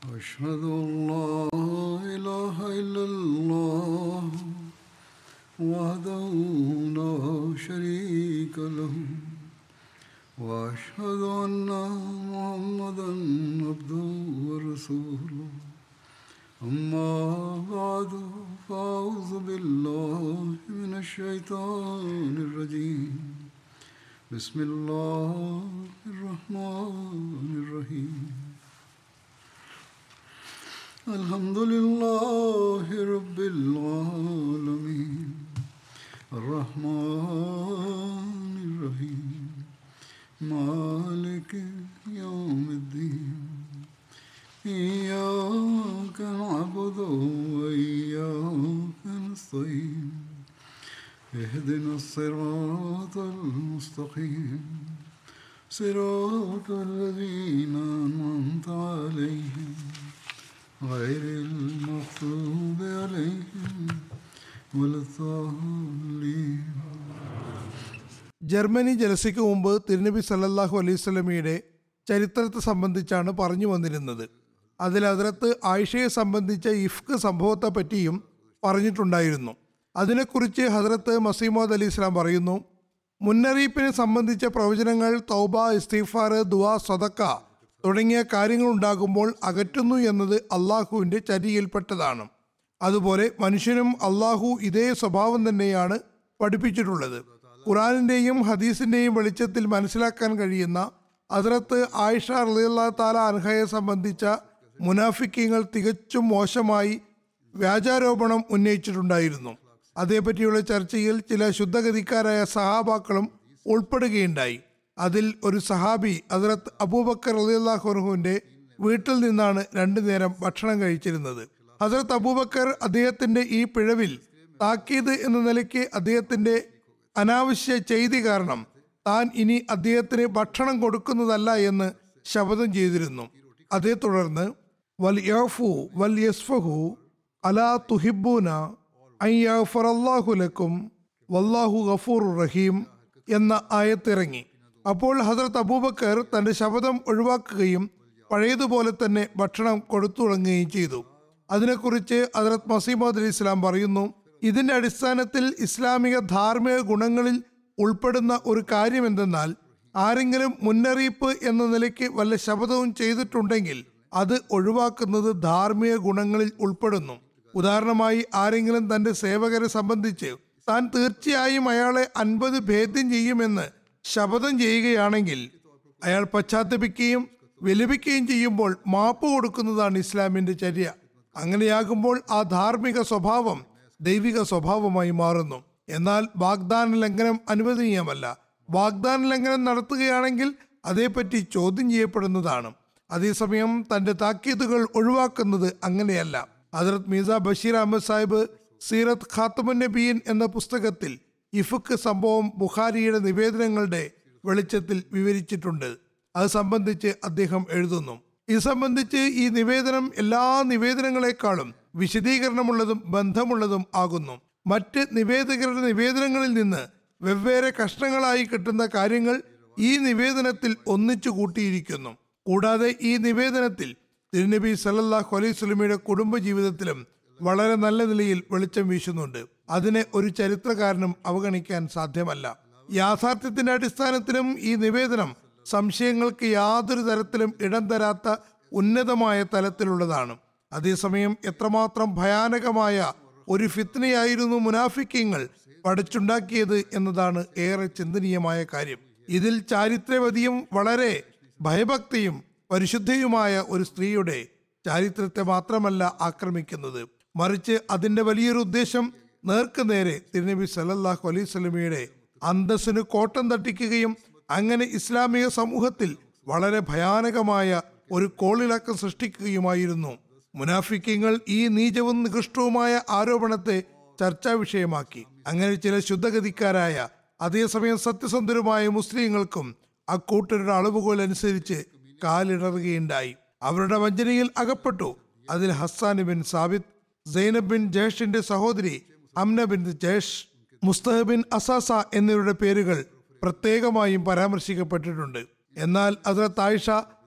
أشهد أن لا إله إلا الله وحده لا شريك له وأشهد أن محمدا عبده ورسوله أما بعد فأعوذ بالله من الشيطان الرجيم بسم الله الرحمن الرحيم الحمد لله رب العالمين الرحمن الرحيم مالك يوم الدين إياك نعبد وإياك نستعين اهدنا الصراط المستقيم صراط الذين أنعمت عليهم غير المغضوب عليهم ولا الضالين Germany ജലസയ്ക്ക് മുമ്പ് തിരുനബി സല്ലല്ലാഹു അലൈഹി സ്വലമിയുടെ ചരിത്രത്തെ സംബന്ധിച്ചാണ് പറഞ്ഞു വന്നിരുന്നത് അതിൽ അതിലത്ത് ആയിഷയെ സംബന്ധിച്ച ഇഫ്ക് സംഭവത്തെ പറ്റിയും പറഞ്ഞിട്ടുണ്ടായിരുന്നു അതിനെക്കുറിച്ച് ഹസ്രത്ത് മസീമോദ് അലി ഇസ്ലാം പറയുന്നു മുന്നറിയിപ്പിനെ സംബന്ധിച്ച പ്രവചനങ്ങൾ തൗബ ഇസ്തീഫാർ ദുആ സ്വതക്ക തുടങ്ങിയ കാര്യങ്ങളുണ്ടാകുമ്പോൾ അകറ്റുന്നു എന്നത് അള്ളാഹുവിൻ്റെ ചര്യയിൽപ്പെട്ടതാണ് അതുപോലെ മനുഷ്യനും അള്ളാഹു ഇതേ സ്വഭാവം തന്നെയാണ് പഠിപ്പിച്ചിട്ടുള്ളത് ഖുറാനിന്റെയും ഹദീസിന്റെയും വെളിച്ചത്തിൽ മനസ്സിലാക്കാൻ കഴിയുന്ന അതിർത്ത് ആയിഷ റളിയല്ലാ താല അൻഹയെ സംബന്ധിച്ച മുനാഫിക്കങ്ങൾ തികച്ചും മോശമായി വ്യാജാരോപണം ഉന്നയിച്ചിട്ടുണ്ടായിരുന്നു അതേപറ്റിയുള്ള ചർച്ചയിൽ ചില ശുദ്ധഗതിക്കാരായ സഹാബാക്കളും ഉൾപ്പെടുകയുണ്ടായി അതിൽ ഒരു സഹാബി അതിർത്ത് അബൂബക്കർ റളിയല്ലാഹുനുഹുവിന്റെ വീട്ടിൽ നിന്നാണ് രണ്ടു നേരം ഭക്ഷണം കഴിച്ചിരുന്നത് ഹസരത്ത് അബൂബക്കർ അദ്ദേഹത്തിന്റെ ഈ പിഴവിൽ താക്കീത് എന്ന നിലയ്ക്ക് അദ്ദേഹത്തിന്റെ അനാവശ്യ ചെയ്തി കാരണം താൻ ഇനി അദ്ദേഹത്തിന് ഭക്ഷണം കൊടുക്കുന്നതല്ല എന്ന് ശപഥം ചെയ്തിരുന്നു അതേ തുടർന്ന് വൽ യഫു വൽ യസ്ഫഹു അലാ തുഹിബൂന അയ്യാഫറല്ലാഹു ലക്കും വല്ലാഹു ഗഫൂർ റഹീം എന്ന ആയത്തിറങ്ങി അപ്പോൾ ഹസരത്ത് അബൂബക്കർ തന്റെ ശപഥം ഒഴിവാക്കുകയും പഴയതുപോലെ തന്നെ ഭക്ഷണം കൊടുത്തു തുടങ്ങുകയും ചെയ്തു അതിനെക്കുറിച്ച് ഹസരത്ത് മസീമദ് അലി ഇസ്ലാം പറയുന്നു ഇതിന്റെ അടിസ്ഥാനത്തിൽ ഇസ്ലാമിക ധാർമ്മിക ഗുണങ്ങളിൽ ഉൾപ്പെടുന്ന ഒരു കാര്യം എന്തെന്നാൽ ആരെങ്കിലും മുന്നറിയിപ്പ് എന്ന നിലയ്ക്ക് വല്ല ശപഥവും ചെയ്തിട്ടുണ്ടെങ്കിൽ അത് ഒഴിവാക്കുന്നത് ധാർമ്മിക ഗുണങ്ങളിൽ ഉൾപ്പെടുന്നു ഉദാഹരണമായി ആരെങ്കിലും തന്റെ സേവകരെ സംബന്ധിച്ച് താൻ തീർച്ചയായും അയാളെ അൻപത് ഭേദ്യം ചെയ്യുമെന്ന് ശപഥം ചെയ്യുകയാണെങ്കിൽ അയാൾ പശ്ചാത്തപിക്കുകയും വിലപിക്കുകയും ചെയ്യുമ്പോൾ മാപ്പ് കൊടുക്കുന്നതാണ് ഇസ്ലാമിന്റെ ചര്യ അങ്ങനെയാകുമ്പോൾ ആ ധാർമ്മിക സ്വഭാവം ദൈവിക സ്വഭാവമായി മാറുന്നു എന്നാൽ വാഗ്ദാന ലംഘനം അനുവദനീയമല്ല വാഗ്ദാന ലംഘനം നടത്തുകയാണെങ്കിൽ അതേപ്പറ്റി ചോദ്യം ചെയ്യപ്പെടുന്നതാണ് അതേസമയം തന്റെ താക്കീതുകൾ ഒഴിവാക്കുന്നത് അങ്ങനെയല്ല ഹജറത് മീസ ബഷീർ അഹമ്മദ് സാഹിബ് സീറത്ത് ഖാത്തമുൻ നബീൻ എന്ന പുസ്തകത്തിൽ ഇഫുക്ക് സംഭവം ബുഖാരിയുടെ നിവേദനങ്ങളുടെ വെളിച്ചത്തിൽ വിവരിച്ചിട്ടുണ്ട് അത് സംബന്ധിച്ച് അദ്ദേഹം എഴുതുന്നു ഇത് സംബന്ധിച്ച് ഈ നിവേദനം എല്ലാ നിവേദനങ്ങളെക്കാളും വിശദീകരണമുള്ളതും ബന്ധമുള്ളതും ആകുന്നു മറ്റ് നിവേദകരുടെ നിവേദനങ്ങളിൽ നിന്ന് വെവ്വേറെ കഷ്ണങ്ങളായി കിട്ടുന്ന കാര്യങ്ങൾ ഈ നിവേദനത്തിൽ ഒന്നിച്ചു കൂട്ടിയിരിക്കുന്നു കൂടാതെ ഈ നിവേദനത്തിൽ തിരുനബി സല്ലല്ലാഹു അലൈഹി സ്വലമിയുടെ കുടുംബജീവിതത്തിലും വളരെ നല്ല നിലയിൽ വെളിച്ചം വീശുന്നുണ്ട് അതിനെ ഒരു ചരിത്രകാരനും അവഗണിക്കാൻ സാധ്യമല്ല യാഥാർത്ഥ്യത്തിന്റെ അടിസ്ഥാനത്തിലും ഈ നിവേദനം സംശയങ്ങൾക്ക് യാതൊരു തരത്തിലും ഇടം തരാത്ത ഉന്നതമായ തലത്തിലുള്ളതാണ് അതേസമയം എത്രമാത്രം ഭയാനകമായ ഒരു ഫിത്നയായിരുന്നു മുനാഫിക്കങ്ങൾ പഠിച്ചുണ്ടാക്കിയത് എന്നതാണ് ഏറെ ചിന്തനീയമായ കാര്യം ഇതിൽ ചാരിത്രവതിയും വളരെ ഭയഭക്തിയും പരിശുദ്ധയുമായ ഒരു സ്ത്രീയുടെ ചാരിത്രത്തെ മാത്രമല്ല ആക്രമിക്കുന്നത് മറിച്ച് അതിന്റെ വലിയൊരു ഉദ്ദേശം നേർക്കുനേരെ തിരുനബി സല്ലല്ലാഹു അലൈഹി സ്വലമിയുടെ അന്തസ്സിന് കോട്ടം തട്ടിക്കുകയും അങ്ങനെ ഇസ്ലാമിക സമൂഹത്തിൽ വളരെ ഭയാനകമായ ഒരു കോളിളക്കം സൃഷ്ടിക്കുകയുമായിരുന്നു മുനാഫിക്കങ്ങൾ ഈ നീചവും നികൃഷ്ടവുമായ ആരോപണത്തെ ചർച്ചാ വിഷയമാക്കി അങ്ങനെ ചില ശുദ്ധഗതിക്കാരായ അതേസമയം സത്യസന്ധരുമായ മുസ്ലിങ്ങൾക്കും അക്കൂട്ടരുടെ അളവുകോൽ അനുസരിച്ച് കാലിടറുകയുണ്ടായി അവരുടെ വഞ്ചനയിൽ അകപ്പെട്ടു അതിൽ Hassan bin Thabit Zainab bin ജേഷിന്റെ സഹോദരി Amna bin Jahsh Mistah bin Asasa എന്നിവരുടെ പേരുകൾ പ്രത്യേകമായും പരാമർശിക്കപ്പെട്ടിട്ടുണ്ട് എന്നാൽ അതിലത്ത് ആയിഷ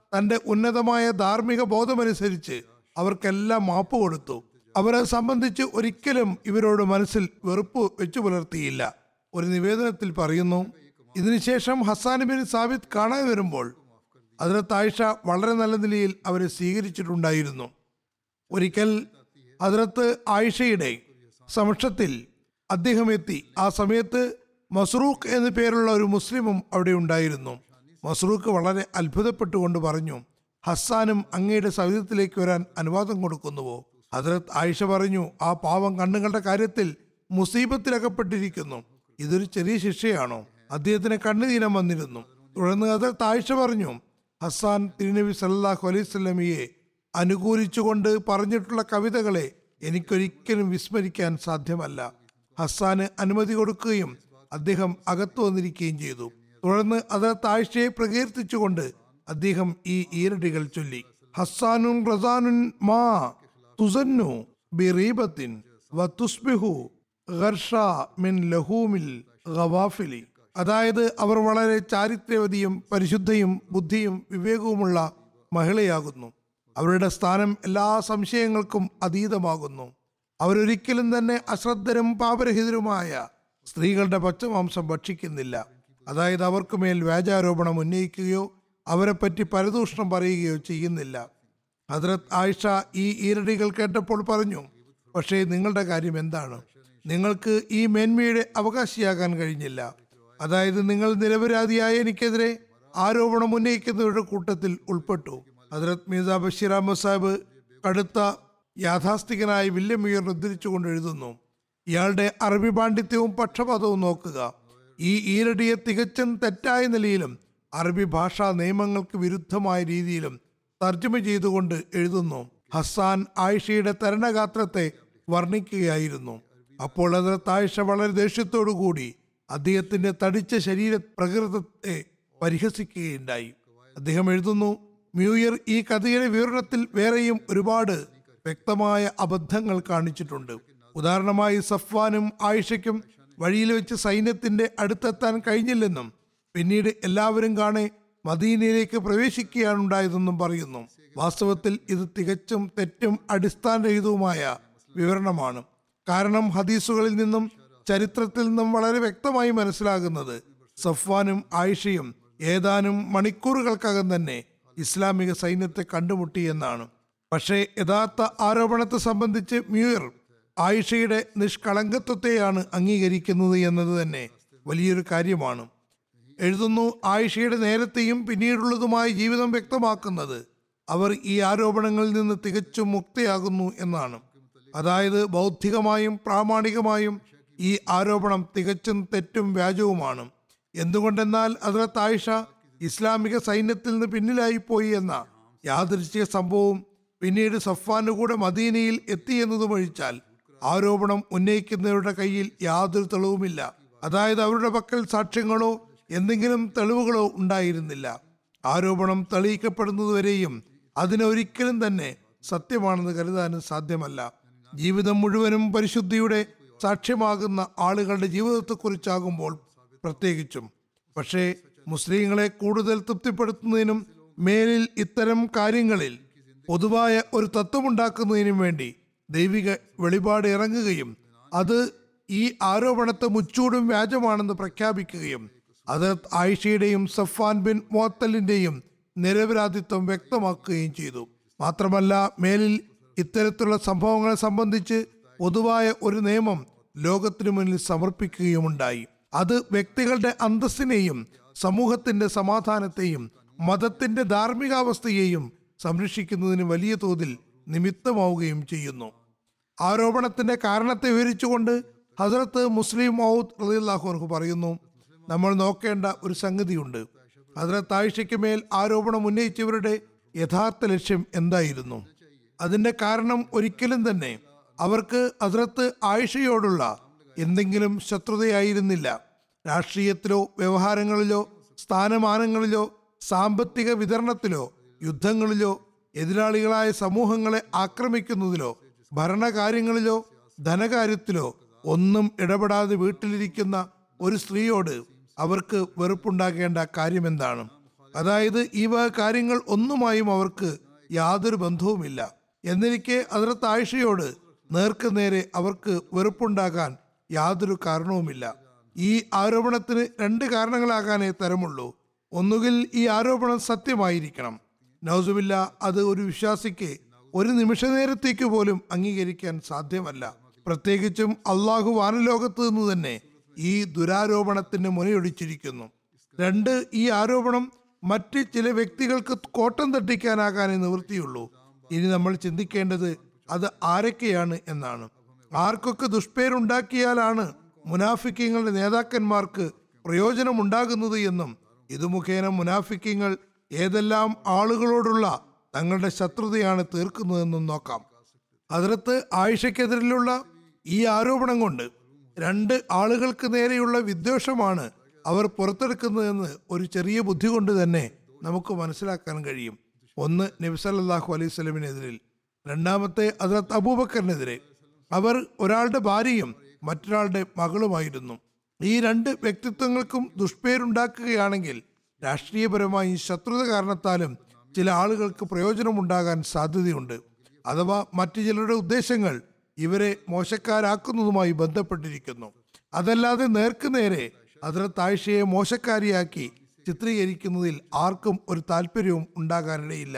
തന്റെ ഉന്നതമായ ധാർമ്മിക ബോധമനുസരിച്ച് അവർക്കെല്ലാം മാപ്പ് കൊടുത്തു അവരെ സംബന്ധിച്ച് ഒരിക്കലും ഇവരോട് മനസ്സിൽ വെറുപ്പ് വെച്ചു പുലർത്തിയില്ല ഒരു നിവേദനത്തിൽ പറയുന്നു ഇതിനുശേഷം ഹസാൻ ബിൻ സാബിത്ത് കാണാൻ വരുമ്പോൾ അതിലത്ത് ആയിഷ വളരെ നല്ല നിലയിൽ അവരെ സ്വീകരിച്ചിട്ടുണ്ടായിരുന്നു ഒരിക്കൽ അതിലത്ത് ആയിഷയുടെ സമക്ഷത്തിൽ അദ്ദേഹം എത്തി ആ സമയത്ത് മസ്റൂഖ് എന്നു പേരുള്ള ഒരു മുസ്ലിമും അവിടെ ഉണ്ടായിരുന്നു മസ്റൂഖ് വളരെ അത്ഭുതപ്പെട്ടുകൊണ്ട് പറഞ്ഞു ഹസ്സാനും അങ്ങയുടെ സൗഹൃദത്തിലേക്ക് വരാൻ അനുവാദം കൊടുക്കുന്നുവോ ഹജറത്ത് ആയിഷ പറഞ്ഞു ആ പാവം കണ്ണുകളുടെ കാര്യത്തിൽ മുസീബത്തിലകപ്പെട്ടിരിക്കുന്നു ഇതൊരു ചെറിയ ശിക്ഷയാണോ അദ്ദേഹത്തിന് കണ്ണുനീരം വന്നിരുന്നു തുടർന്ന് ഹജറത്ത് ആയിഷ പറഞ്ഞു ഹസ്സാൻ തിരുനബി സല്ലാഹു അലൈഹി സ്വലമിയെ അനുകൂലിച്ചുകൊണ്ട് പറഞ്ഞിട്ടുള്ള കവിതകളെ എനിക്കൊരിക്കലും വിസ്മരിക്കാൻ സാധ്യമല്ല ഹസ്സാന് അനുമതി കൊടുക്കുകയും അദ്ദേഹം അകത്തു വന്നിരിക്കുകയും ചെയ്തു തുടർന്ന് അതിർത്ത് ആഴ്ചയെ പ്രകീർത്തിച്ചുകൊണ്ട് അദ്ദേഹം ഈ ഈരടികൾ ചൊല്ലി ഹസ്സാനുൻ റസാനുൻ മാ തുസന്നു ബിറീബത്തിൻ വതുസ്ബിഹു ഗർഷ മിൻ ലഹൂമിൽ ഗവാഫിലി അതായത് അവർ വളരെ ചാരിത്രവതിയും പരിശുദ്ധയും ബുദ്ധിയും വിവേകവുമുള്ള മഹിളയാകുന്നു അവരുടെ സ്ഥാനം എല്ലാ സംശയങ്ങൾക്കും അതീതമാകുന്നു അവരൊരിക്കലും തന്നെ അശ്രദ്ധരും പാപരഹിതരുമായ സ്ത്രീകളുടെ പച്ചമാംസം ഭക്ഷിക്കുന്നില്ല അതായത് അവർക്ക് മേൽ വ്യാജാരോപണം ഉന്നയിക്കുകയോ അവരെപ്പറ്റി പരദൂഷണം പറയുകയോ ചെയ്യുന്നില്ല ഹദ്രത് ആയിഷ ഈ ഈരടികൾ കേട്ടപ്പോൾ പറഞ്ഞു പക്ഷേ നിങ്ങളുടെ കാര്യം എന്താണ് നിങ്ങൾക്ക് ഈ മേന്മയുടെ അവകാശിയാകാൻ കഴിഞ്ഞില്ല അതായത് നിങ്ങൾ നിരപരാധിയായ എനിക്കെതിരെ ആരോപണം ഉന്നയിക്കുന്നവരുടെ കൂട്ടത്തിൽ ഉൾപ്പെട്ടു ഹദ്രത് മീസ ബഷീർ അഹമ്മദ് സാഹിബ് കടുത്ത യാഥാസ്ഥികനായ വില്യം ഉയർ ഉദ്ധരിച്ചുകൊണ്ട് എഴുതുന്നു ഇയാളുടെ അറബി പാണ്ഡിത്യവും പക്ഷപാതവും നോക്കുക ഈ ഈരടിയെ തികച്ചും തെറ്റായ നിലയിലും അറബി ഭാഷാ നിയമങ്ങൾക്ക് വിരുദ്ധമായ രീതിയിലും തർജ്ജമ ചെയ്തുകൊണ്ട് എഴുതുന്നു ഹസാൻ ആയിഷയുടെ തരണഗാത്രത്തെ വർണ്ണിക്കുകയായിരുന്നു അപ്പോൾ അത് ആയിഷ വളരെ ദേഷ്യത്തോടു കൂടി അദ്ദേഹത്തിന്റെ തടിച്ച ശരീര പ്രകൃതത്തെ പരിഹസിക്കുകയുണ്ടായി അദ്ദേഹം എഴുതുന്നു മ്യൂയർ ഈ കഥയുടെ വിവരണത്തിൽ വേറെയും ഒരുപാട് വ്യക്തമായ അബദ്ധങ്ങൾ കാണിച്ചിട്ടുണ്ട് ഉദാഹരണമായി സഫ്വാനും ആയിഷയ്ക്കും വഴിയിൽ വെച്ച് സൈന്യത്തിന്റെ അടുത്തെത്താൻ കഴിഞ്ഞില്ലെന്നും പിന്നീട് എല്ലാവരും കാണെ മദീനയിലേക്ക് പ്രവേശിക്കുകയാണ് ഉണ്ടായതെന്നും പറയുന്നു വാസ്തവത്തിൽ ഇത് തികച്ചും തെറ്റും അടിസ്ഥാനരഹിതവുമായ വിവരണമാണ് കാരണം ഹദീസുകളിൽ നിന്നും ചരിത്രത്തിൽ നിന്നും വളരെ വ്യക്തമായി മനസ്സിലാകുന്നത് സഫ്വാനും ആയിഷയും ഏതാനും മണിക്കൂറുകൾക്കകം തന്നെ ഇസ്ലാമിക സൈന്യത്തെ കണ്ടുമുട്ടി എന്നാണ് പക്ഷേ യഥാർത്ഥ ആരോപണത്തെ സംബന്ധിച്ച് മ്യൂയർ ആയിഷയുടെ നിഷ്കളങ്കത്വത്തെയാണ് അംഗീകരിക്കുന്നത് എന്നത് തന്നെ വലിയൊരു കാര്യമാണ് എഴുതുന്നു ആയിഷയുടെ നേരത്തെയും പിന്നീടുള്ളതുമായ ജീവിതം വ്യക്തമാക്കുന്നത് അവർ ഈ ആരോപണങ്ങളിൽ നിന്ന് തികച്ചും മുക്തയാകുന്നു എന്നാണ് അതായത് ബൗദ്ധികമായും പ്രാമാണികമായും ഈ ആരോപണം തികച്ചും തെറ്റും വ്യാജവുമാണ് എന്തുകൊണ്ടെന്നാൽ അതിലത്ത് ആയിഷ ഇസ്ലാമിക സൈന്യത്തിൽ നിന്ന് പിന്നിലായി പോയി എന്ന യാദൃശ്ചിക സംഭവവും പിന്നീട് സഫ്വാന് കൂടെ മദീനയിൽ എത്തിയെന്നതും ഒഴിച്ചാൽ ആരോപണം ഉന്നയിക്കുന്നവരുടെ കയ്യിൽ യാതൊരു തെളിവുമില്ല അതായത് അവരുടെ പക്കൽ സാക്ഷ്യങ്ങളോ എന്തെങ്കിലും തെളിവുകളോ ഉണ്ടായിരുന്നില്ല ആരോപണം തെളിയിക്കപ്പെടുന്നതുവരെയും അതിനൊരിക്കലും തന്നെ സത്യമാണെന്ന് കരുതാനും സാധ്യമല്ല ജീവിതം മുഴുവനും പരിശുദ്ധിയുടെ സാക്ഷ്യമാകുന്ന ആളുകളുടെ ജീവിതത്തെക്കുറിച്ചാകുമ്പോൾ പ്രത്യേകിച്ചും പക്ഷേ മുസ്ലിങ്ങളെ കൂടുതൽ തൃപ്തിപ്പെടുത്തുന്നതിനും മേലിൽ ഇത്തരം കാര്യങ്ങളിൽ പൊതുവായ ഒരു തത്വമുണ്ടാക്കുന്നതിനും വേണ്ടി ദൈവിക വെളിപാട് ഇറങ്ങുകയും അത് ഈ ആരോപണത്തെ മുച്ചൂടും വ്യാജമാണെന്ന് പ്രഖ്യാപിക്കുകയും അത് ആയിഷയുടെയും സഫാൻ ബിൻ മുഅത്തലിന്റെയും നിരപരാധിത്വം വ്യക്തമാക്കുകയും ചെയ്തു മാത്രമല്ല മേലിൽ ഇത്തരത്തിലുള്ള സംഭവങ്ങളെ സംബന്ധിച്ച് പൊതുവായ ഒരു നിയമം ലോകത്തിനു മുന്നിൽ സമർപ്പിക്കുകയുമുണ്ടായി അത് വ്യക്തികളുടെ അന്തസ്സിനെയും സമൂഹത്തിന്റെ സമാധാനത്തെയും മതത്തിന്റെ ധാർമ്മികാവസ്ഥയെയും സംരക്ഷിക്കുന്നതിന് വലിയ തോതിൽ നിമിത്തമാവുകയും ചെയ്യുന്നു ആരോപണത്തിന്റെ കാരണത്തെ വിവരിച്ചുകൊണ്ട് ഹസരത്ത് മുസ്ലിം മൗദ് റളിയല്ലാഹു അൻഹു പറയുന്നു നമ്മൾ നോക്കേണ്ട ഒരു സംഗതിയുണ്ട് ഹസരത്ത് ആയിഷയ്ക്ക് മേൽ ആരോപണം ഉന്നയിച്ചവരുടെ യഥാർത്ഥ ലക്ഷ്യം എന്തായിരുന്നു അതിന്റെ കാരണം ഒരിക്കലും തന്നെ അവർക്ക് ഹസരത്ത് ആയിഷയോടുള്ള എന്തെങ്കിലും ശത്രുതയായിരുന്നില്ല രാഷ്ട്രീയത്തിലോ വ്യവഹാരങ്ങളിലോ സ്ഥാനമാനങ്ങളിലോ സാമ്പത്തിക വിതരണത്തിലോ യുദ്ധങ്ങളിലോ എതിരാളികളായ സമൂഹങ്ങളെ ആക്രമിക്കുന്നതിലോ ഭരണകാര്യങ്ങളിലോ ധനകാര്യത്തിലോ ഒന്നും ഇടപെടാതെ വീട്ടിലിരിക്കുന്ന ഒരു സ്ത്രീയോട് അവർക്ക് വെറുപ്പുണ്ടാകേണ്ട കാര്യമെന്താണ് അതായത് ഈ വക കാര്യങ്ങൾ ഒന്നുമായും അവർക്ക് യാതൊരു ബന്ധവുമില്ല എന്നിരിക്കെ അതിർത്ത് ആയിഷയോട് നേർക്ക് നേരെ അവർക്ക് വെറുപ്പുണ്ടാകാൻ യാതൊരു കാരണവുമില്ല ഈ ആരോപണത്തിന് രണ്ട് കാരണങ്ങളാകാനേ തരമുള്ളൂ ഒന്നുകിൽ ഈ ആരോപണം സത്യമായിരിക്കണം നൗസുബില്ല അത് ഒരു വിശ്വാസിക്ക് ഒരു നിമിഷ നേരത്തേക്ക് പോലും അംഗീകരിക്കാൻ സാധ്യമല്ല പ്രത്യേകിച്ചും അള്ളാഹു വാനലോകത്ത് നിന്ന് തന്നെ ഈ ദുരാരോപണത്തിന് മുനയൊടിച്ചിരിക്കുന്നു രണ്ട് ഈ ആരോപണം മറ്റ് ചില വ്യക്തികൾക്ക് കോട്ടം തട്ടിക്കാനാകാനേ നിവൃത്തിയുള്ളൂ ഇനി നമ്മൾ ചിന്തിക്കേണ്ടത് അത് ആരൊക്കെയാണ് എന്നാണ് ആർക്കൊക്കെ ദുഷ്പേരുണ്ടാക്കിയാലാണ് മുനാഫിക്കങ്ങളുടെ നേതാക്കന്മാർക്ക് പ്രയോജനമുണ്ടാകുന്നത് എന്നും ഇത് മുഖേന മുനാഫിക്കങ്ങൾ ഏതെല്ലാം ആളുകളോടുള്ള തങ്ങളുടെ ശത്രുതയാണ് തീർക്കുന്നതെന്നും നോക്കാം അതിർത്ത് ആയിഷയ്ക്കെതിരിലുള്ള ഈ ആരോപണം കൊണ്ട് രണ്ട് ആളുകൾക്ക് നേരെയുള്ള വിദ്വേഷമാണ് അവർ പുറത്തെടുക്കുന്നതെന്ന് ഒരു ചെറിയ ബുദ്ധി കൊണ്ട് തന്നെ നമുക്ക് മനസ്സിലാക്കാൻ കഴിയും ഒന്ന് നബിസല്ലാഹു അലൈഹി സ്വലമിനെതിരിൽ രണ്ടാമത്തെ അതിർത്ത് അബൂബക്കറിനെതിരെ അവർ ഒരാളുടെ ഭാര്യയും മറ്റൊരാളുടെ മകളുമായിരുന്നു ഈ രണ്ട് വ്യക്തിത്വങ്ങൾക്കും ദുഷ്പേരുണ്ടാക്കുകയാണെങ്കിൽ രാഷ്ട്രീയപരമായി ശത്രുത കാരണത്താലും ചില ആളുകൾക്ക് പ്രയോജനമുണ്ടാകാൻ സാധ്യതയുണ്ട് അഥവാ മറ്റു ചിലരുടെ ഉദ്ദേശങ്ങൾ ഇവരെ മോശക്കാരാക്കുന്നതുമായി ബന്ധപ്പെട്ടിരിക്കുന്നു അതല്ലാതെ നേർക്കുനേരെ അതിർത്ത് ആയിഷയെ മോശക്കാരിയാക്കി ചിത്രീകരിക്കുന്നതിൽ ആർക്കും ഒരു താല്പര്യവും ഉണ്ടാകാനിടയില്ല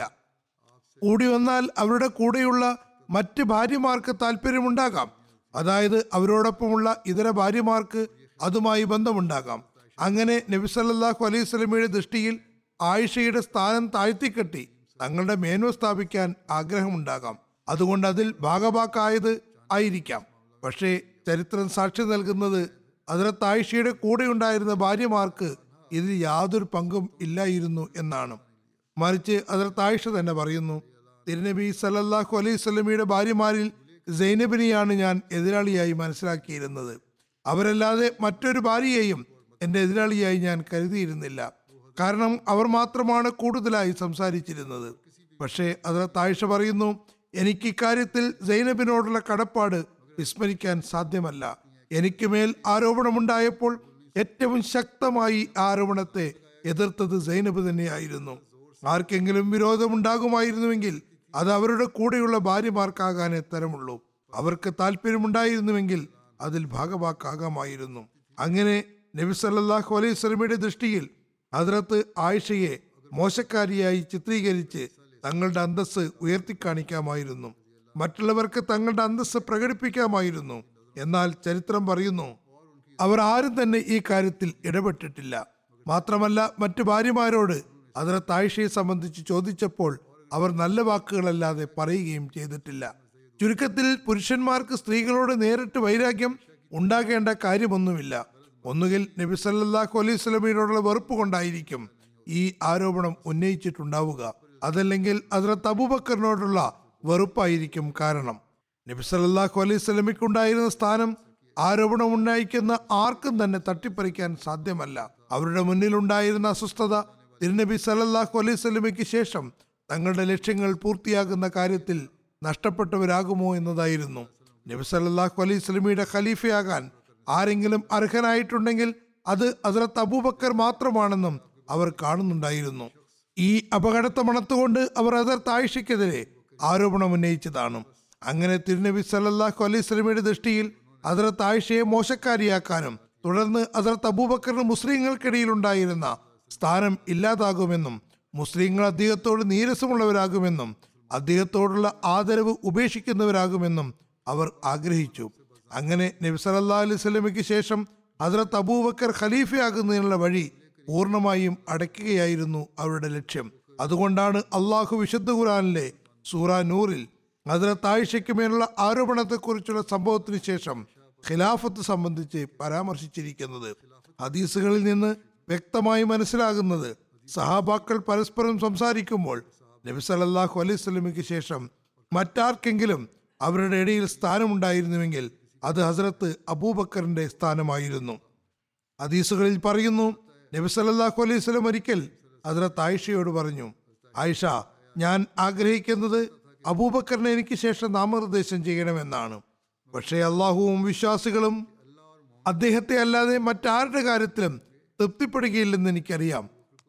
കൂടി വന്നാൽ അവരുടെ കൂടെയുള്ള മറ്റ് ഭാര്യമാർക്ക് താല്പര്യമുണ്ടാകാം അതായത് അവരോടൊപ്പമുള്ള ഇതര ഭാര്യമാർക്ക് അതുമായി ബന്ധമുണ്ടാകാം അങ്ങനെ നബി സല്ലല്ലാഹു അലൈഹി സ്വലമിയുടെ ദൃഷ്ടിയിൽ ആയിഷയുടെ സ്ഥാനം താഴ്ത്തിക്കെട്ടി തങ്ങളുടെ മേന്മ സ്ഥാപിക്കാൻ ആഗ്രഹമുണ്ടാകാം അതുകൊണ്ട് അതിൽ ഭാഗഭാക്കായത് ആയിരിക്കാം പക്ഷേ ചരിത്രം സാക്ഷി നൽകുന്നത് അതിലത്ത് ആയിഷയുടെ കൂടെ ഉണ്ടായിരുന്ന ഭാര്യമാർക്ക് ഇതിൽ യാതൊരു പങ്കും ഇല്ലായിരുന്നു എന്നാണ് മറിച്ച് അതിലത്ത് ആയിഷ തന്നെ പറയുന്നു തിരുനബി സല്ലല്ലാഹു അലൈഹി സ്വലമിയുടെ ഭാര്യമാരിൽ സൈനബിനെയാണ് ഞാൻ എതിരാളിയായി മനസ്സിലാക്കിയിരുന്നത് അവരല്ലാതെ മറ്റൊരു ഭാര്യയെയും എൻ്റെ എതിരാളിയായി ഞാൻ കരുതിയിരുന്നില്ല കാരണം അവർ മാത്രമാണ് കൂടുതലായി സംസാരിച്ചിരുന്നത് പക്ഷേ അതിലത്ത് ആയിഷ പറയുന്നു എനിക്ക് ഇക്കാര്യത്തിൽ സൈനബിനോടുള്ള കടപ്പാട് വിസ്മരിക്കാൻ സാധ്യമല്ല എനിക്ക് മേൽ ആരോപണമുണ്ടായപ്പോൾ ഏറ്റവും ശക്തമായി ആ ആരോപണത്തെ എതിർത്തത് സൈനബ് തന്നെയായിരുന്നു ആർക്കെങ്കിലും വിരോധമുണ്ടാകുമായിരുന്നുവെങ്കിൽ അത് അവരുടെ കൂടെയുള്ള ഭാര്യമാർക്കാകാനേ തരമുള്ളൂ അവർക്ക് താല്പര്യമുണ്ടായിരുന്നുവെങ്കിൽ അതിൽ ഭാഗവാക്കാകാമായിരുന്നു അങ്ങനെ നബി സല്ലല്ലാഹു അലൈഹി സ്വലമിയുടെ ദൃഷ്ടിയിൽ ഹദ്രത്ത് ആയിഷയെ മോശക്കാരിയായി ചിത്രീകരിച്ച് തങ്ങളുടെ അന്തസ്സ് ഉയർത്തിക്കാണിക്കാമായിരുന്നു മറ്റുള്ളവർക്ക് തങ്ങളുടെ അന്തസ്സ് പ്രകടിപ്പിക്കാമായിരുന്നു എന്നാൽ ചരിത്രം പറയുന്നു അവർ ആരും തന്നെ ഈ കാര്യത്തിൽ ഇടപെട്ടിട്ടില്ല മാത്രമല്ല മറ്റു ഭാര്യമാരോട് അതിലത്ത് ആയിഷയെ സംബന്ധിച്ച് ചോദിച്ചപ്പോൾ അവർ നല്ല വാക്കുകളല്ലാതെ പറയുകയും ചെയ്തിട്ടില്ല ചുരുക്കത്തിൽ പുരുഷന്മാർക്ക് സ്ത്രീകളോട് നേരിട്ട് വൈരാഗ്യം ഉണ്ടാകേണ്ട കാര്യമൊന്നുമില്ല ഒന്നുകിൽ നബി സല്ലല്ലാഹു അലൈഹി സ്വലമിയോടുള്ള വെറുപ്പ് കൊണ്ടായിരിക്കും ഈ ആരോപണം ഉന്നയിച്ചിട്ടുണ്ടാവുക അതല്ലെങ്കിൽ അതിലത്ത് അബൂബക്കറിനോടുള്ള വെറുപ്പായിരിക്കും കാരണം നബി സല്ലല്ലാഹു അലൈഹി സ്വലമിക്കുണ്ടായിരുന്ന സ്ഥാനം ആരോപണം ഉന്നയിക്കുന്ന ആർക്കും തന്നെ തട്ടിപ്പറിക്കാൻ സാധ്യമല്ല അവരുടെ മുന്നിലുണ്ടായിരുന്ന അസ്വസ്ഥത തിരുനബി സല്ലല്ലാഹു അലൈഹി സ്വലമയ്ക്ക് ശേഷം തങ്ങളുടെ ലക്ഷ്യങ്ങൾ പൂർത്തിയാകുന്ന കാര്യത്തിൽ നഷ്ടപ്പെട്ടവരാകുമോ എന്നതായിരുന്നു നബി സല്ലല്ലാഹു അലൈഹി സ്വലമിയുടെ ഖലീഫയാകാൻ ആരെങ്കിലും അർഹനായിട്ടുണ്ടെങ്കിൽ അത് അതിലത്ത് അബൂബക്കർ മാത്രമാണെന്നും അവർ കാണുന്നുണ്ടായിരുന്നു ഈ അപകടത്തെ മണത്തുകൊണ്ട് അവർ അതിർത്ത് ആയിഷയ്ക്കെതിരെ ആരോപണം ഉന്നയിച്ചതാണ് അങ്ങനെ തിരുനബി സല്ലല്ലാഹു അലൈഹി സ്വലമിയുടെ ദൃഷ്ടിയിൽ അതിർത്ത് ആയിഷയെ മോശക്കാരിയാക്കാനും തുടർന്ന് അതിർത്ത് അബൂബക്കറിന് മുസ്ലിങ്ങൾക്കിടയിൽ ഉണ്ടായിരുന്ന സ്ഥാനം ഇല്ലാതാകുമെന്നും മുസ്ലിങ്ങൾ അദ്ദേഹത്തോട് നീരസമുള്ളവരാകുമെന്നും അദ്ദേഹത്തോടുള്ള ആദരവ് ഉപേക്ഷിക്കുന്നവരാകുമെന്നും അവർ ആഗ്രഹിച്ചു അങ്ങനെ നബി സല്ലല്ലാഹു അലൈഹി സ്വലമയ്ക്ക് ശേഷം ഹസ്രത്ത് അബൂബക്കർ ഖലീഫയാകുന്നതിനുള്ള വഴി പൂർണ്ണമായും അടയ്ക്കുകയായിരുന്നു അവരുടെ ലക്ഷ്യം അതുകൊണ്ടാണ് അള്ളാഹു വിശുദ്ധ ഖുറാനിലെ സൂറ നൂറിൽ ഹസ്രത്ത് ആയിഷയ്ക്ക് മേലുള്ള ആരോപണത്തെക്കുറിച്ചുള്ള സംഭവത്തിന് ശേഷം ഖിലാഫത്ത് സംബന്ധിച്ച് പരാമർശിച്ചിരിക്കുന്നത് ഹദീസുകളിൽ നിന്ന് വ്യക്തമായി മനസ്സിലാകുന്നത് സഹാബാക്കൾ പരസ്പരം സംസാരിക്കുമ്പോൾ നബി സല്ലല്ലാഹു അലൈഹി സ്വലമിക്ക് ശേഷം മറ്റാർക്കെങ്കിലും അവരുടെ ഇടയിൽ സ്ഥാനമുണ്ടായിരുന്നുവെങ്കിൽ അത് ഹസ്രത്ത് അബൂബക്കറിന്റെ സ്ഥാനമായിരുന്നു ഹദീസുകളിൽ പറയുന്നു നബി സല്ലല്ലാഹു അലൈഹി സ്വലം ഒരിക്കൽ ഹസ്രത്ത് ആയിഷയോട് പറഞ്ഞു ആയിഷ ഞാൻ ആഗ്രഹിക്കുന്നത് അബൂബക്കറിനെ എനിക്ക് ശേഷം നാമനിർദ്ദേശം ചെയ്യണമെന്നാണ് പക്ഷേ അള്ളാഹുവും വിശ്വാസികളും അദ്ദേഹത്തെ അല്ലാതെ മറ്റാരുടെ കാര്യത്തിലും തൃപ്തിപ്പെടുകയില്ലെന്ന് എനിക്കറിയാം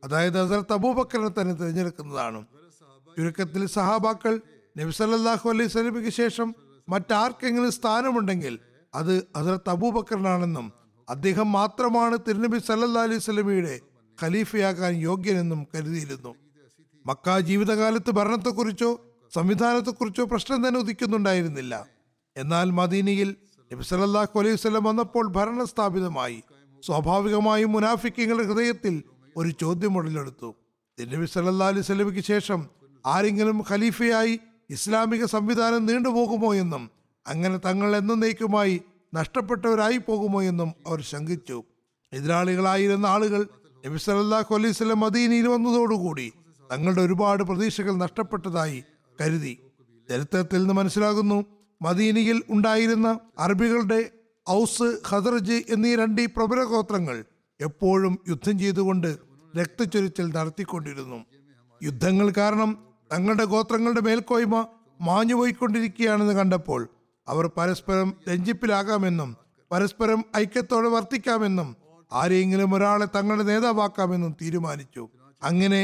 അതായത് ഹസരത്ത് അബൂബക്കറിനെ തന്നെ തിരഞ്ഞെടുക്കുന്നതാണ് ചുരുക്കത്തിൽ സഹാബാക്കൾ നബി സല്ലല്ലാഹു അലൈഹി സ്വലമിക്ക് ശേഷം മറ്റാർക്കെങ്കിലും സ്ഥാനമുണ്ടെങ്കിൽ അത് ഹസരത്ത് അബൂബക്കറിനാണെന്നും അദ്ദേഹം മാത്രമാണ് തിരുനബി സല്ലല്ലാ അലൈഹി സ്വലമിയുടെ ഖലീഫയാകാൻ യോഗ്യനെന്നും കരുതിയിരുന്നു മക്ക ജീവിതകാലത്ത് ഭരണത്തെക്കുറിച്ചോ സംവിധാനത്തെക്കുറിച്ചോ പ്രശ്നം തന്നെ ഉദിക്കുന്നുണ്ടായിരുന്നില്ല എന്നാൽ മദീനയിൽ നബി സല്ലല്ലാഹു അലൈഹി വസല്ലം വന്നപ്പോൾ ഭരണം സ്ഥാപിതമായി സ്വാഭാവികമായും മുനാഫിക്കങ്ങളുടെ ഹൃദയത്തിൽ ഒരു ചോദ്യം ഉടലെടുത്തു നബി സല്ലല്ലാഹു അലൈഹി വസല്ലമയ്ക്ക് ശേഷം ആരെങ്കിലും ഖലീഫയായി ഇസ്ലാമിക സംവിധാനം നീണ്ടുപോകുമോ എന്നും അങ്ങനെ തങ്ങൾ എന്നേക്കുമായി നഷ്ടപ്പെട്ടവരായി പോകുമോ എന്നും അവർ ശങ്കിച്ചു എതിരാളികളായിരുന്ന ആളുകൾ നബി സല്ലല്ലാഹു അലൈഹി വസല്ലം മദീനയിൽ വന്നതോടുകൂടി തങ്ങളുടെ ഒരുപാട് പ്രതീക്ഷകൾ നഷ്ടപ്പെട്ടതായി കരുതി ചരിത്രത്തിൽ നിന്ന് മനസ്സിലാകുന്നു മദീനയിൽ ഉണ്ടായിരുന്ന അറബികളുടെ ഔസ് ഖദർജ് എന്നീ രണ്ട് ഈ പ്രബല ഗോത്രങ്ങൾ എപ്പോഴും യുദ്ധം ചെയ്തുകൊണ്ട് രക്തച്ചൊരിച്ചൽ നടത്തിക്കൊണ്ടിരുന്നു യുദ്ധങ്ങൾ കാരണം തങ്ങളുടെ ഗോത്രങ്ങളുടെ മേൽക്കോയ്മ മാഞ്ഞുപോയിക്കൊണ്ടിരിക്കുകയാണെന്ന് കണ്ടപ്പോൾ അവർ പരസ്പരം രഞ്ജിപ്പിലാകാമെന്നും പരസ്പരം ഐക്യത്തോടെ വർത്തിക്കാമെന്നും ആരെങ്കിലും ഒരാളെ തങ്ങളുടെ നേതാവാക്കാമെന്നും തീരുമാനിച്ചു അങ്ങനെ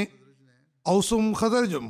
ഔസും ഖദർജും